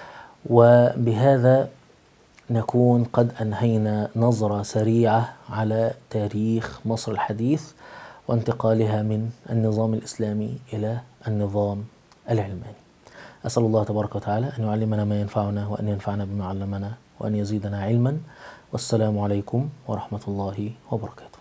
وبهذا نكون قد أنهينا نظرة سريعة على تاريخ مصر الحديث وانتقالها من النظام الإسلامي إلى النظام العلماني أسأل الله تبارك وتعالى أن يعلمنا ما ينفعنا وأن ينفعنا بما علمنا وأن يزيدنا علما والسلام عليكم ورحمة الله وبركاته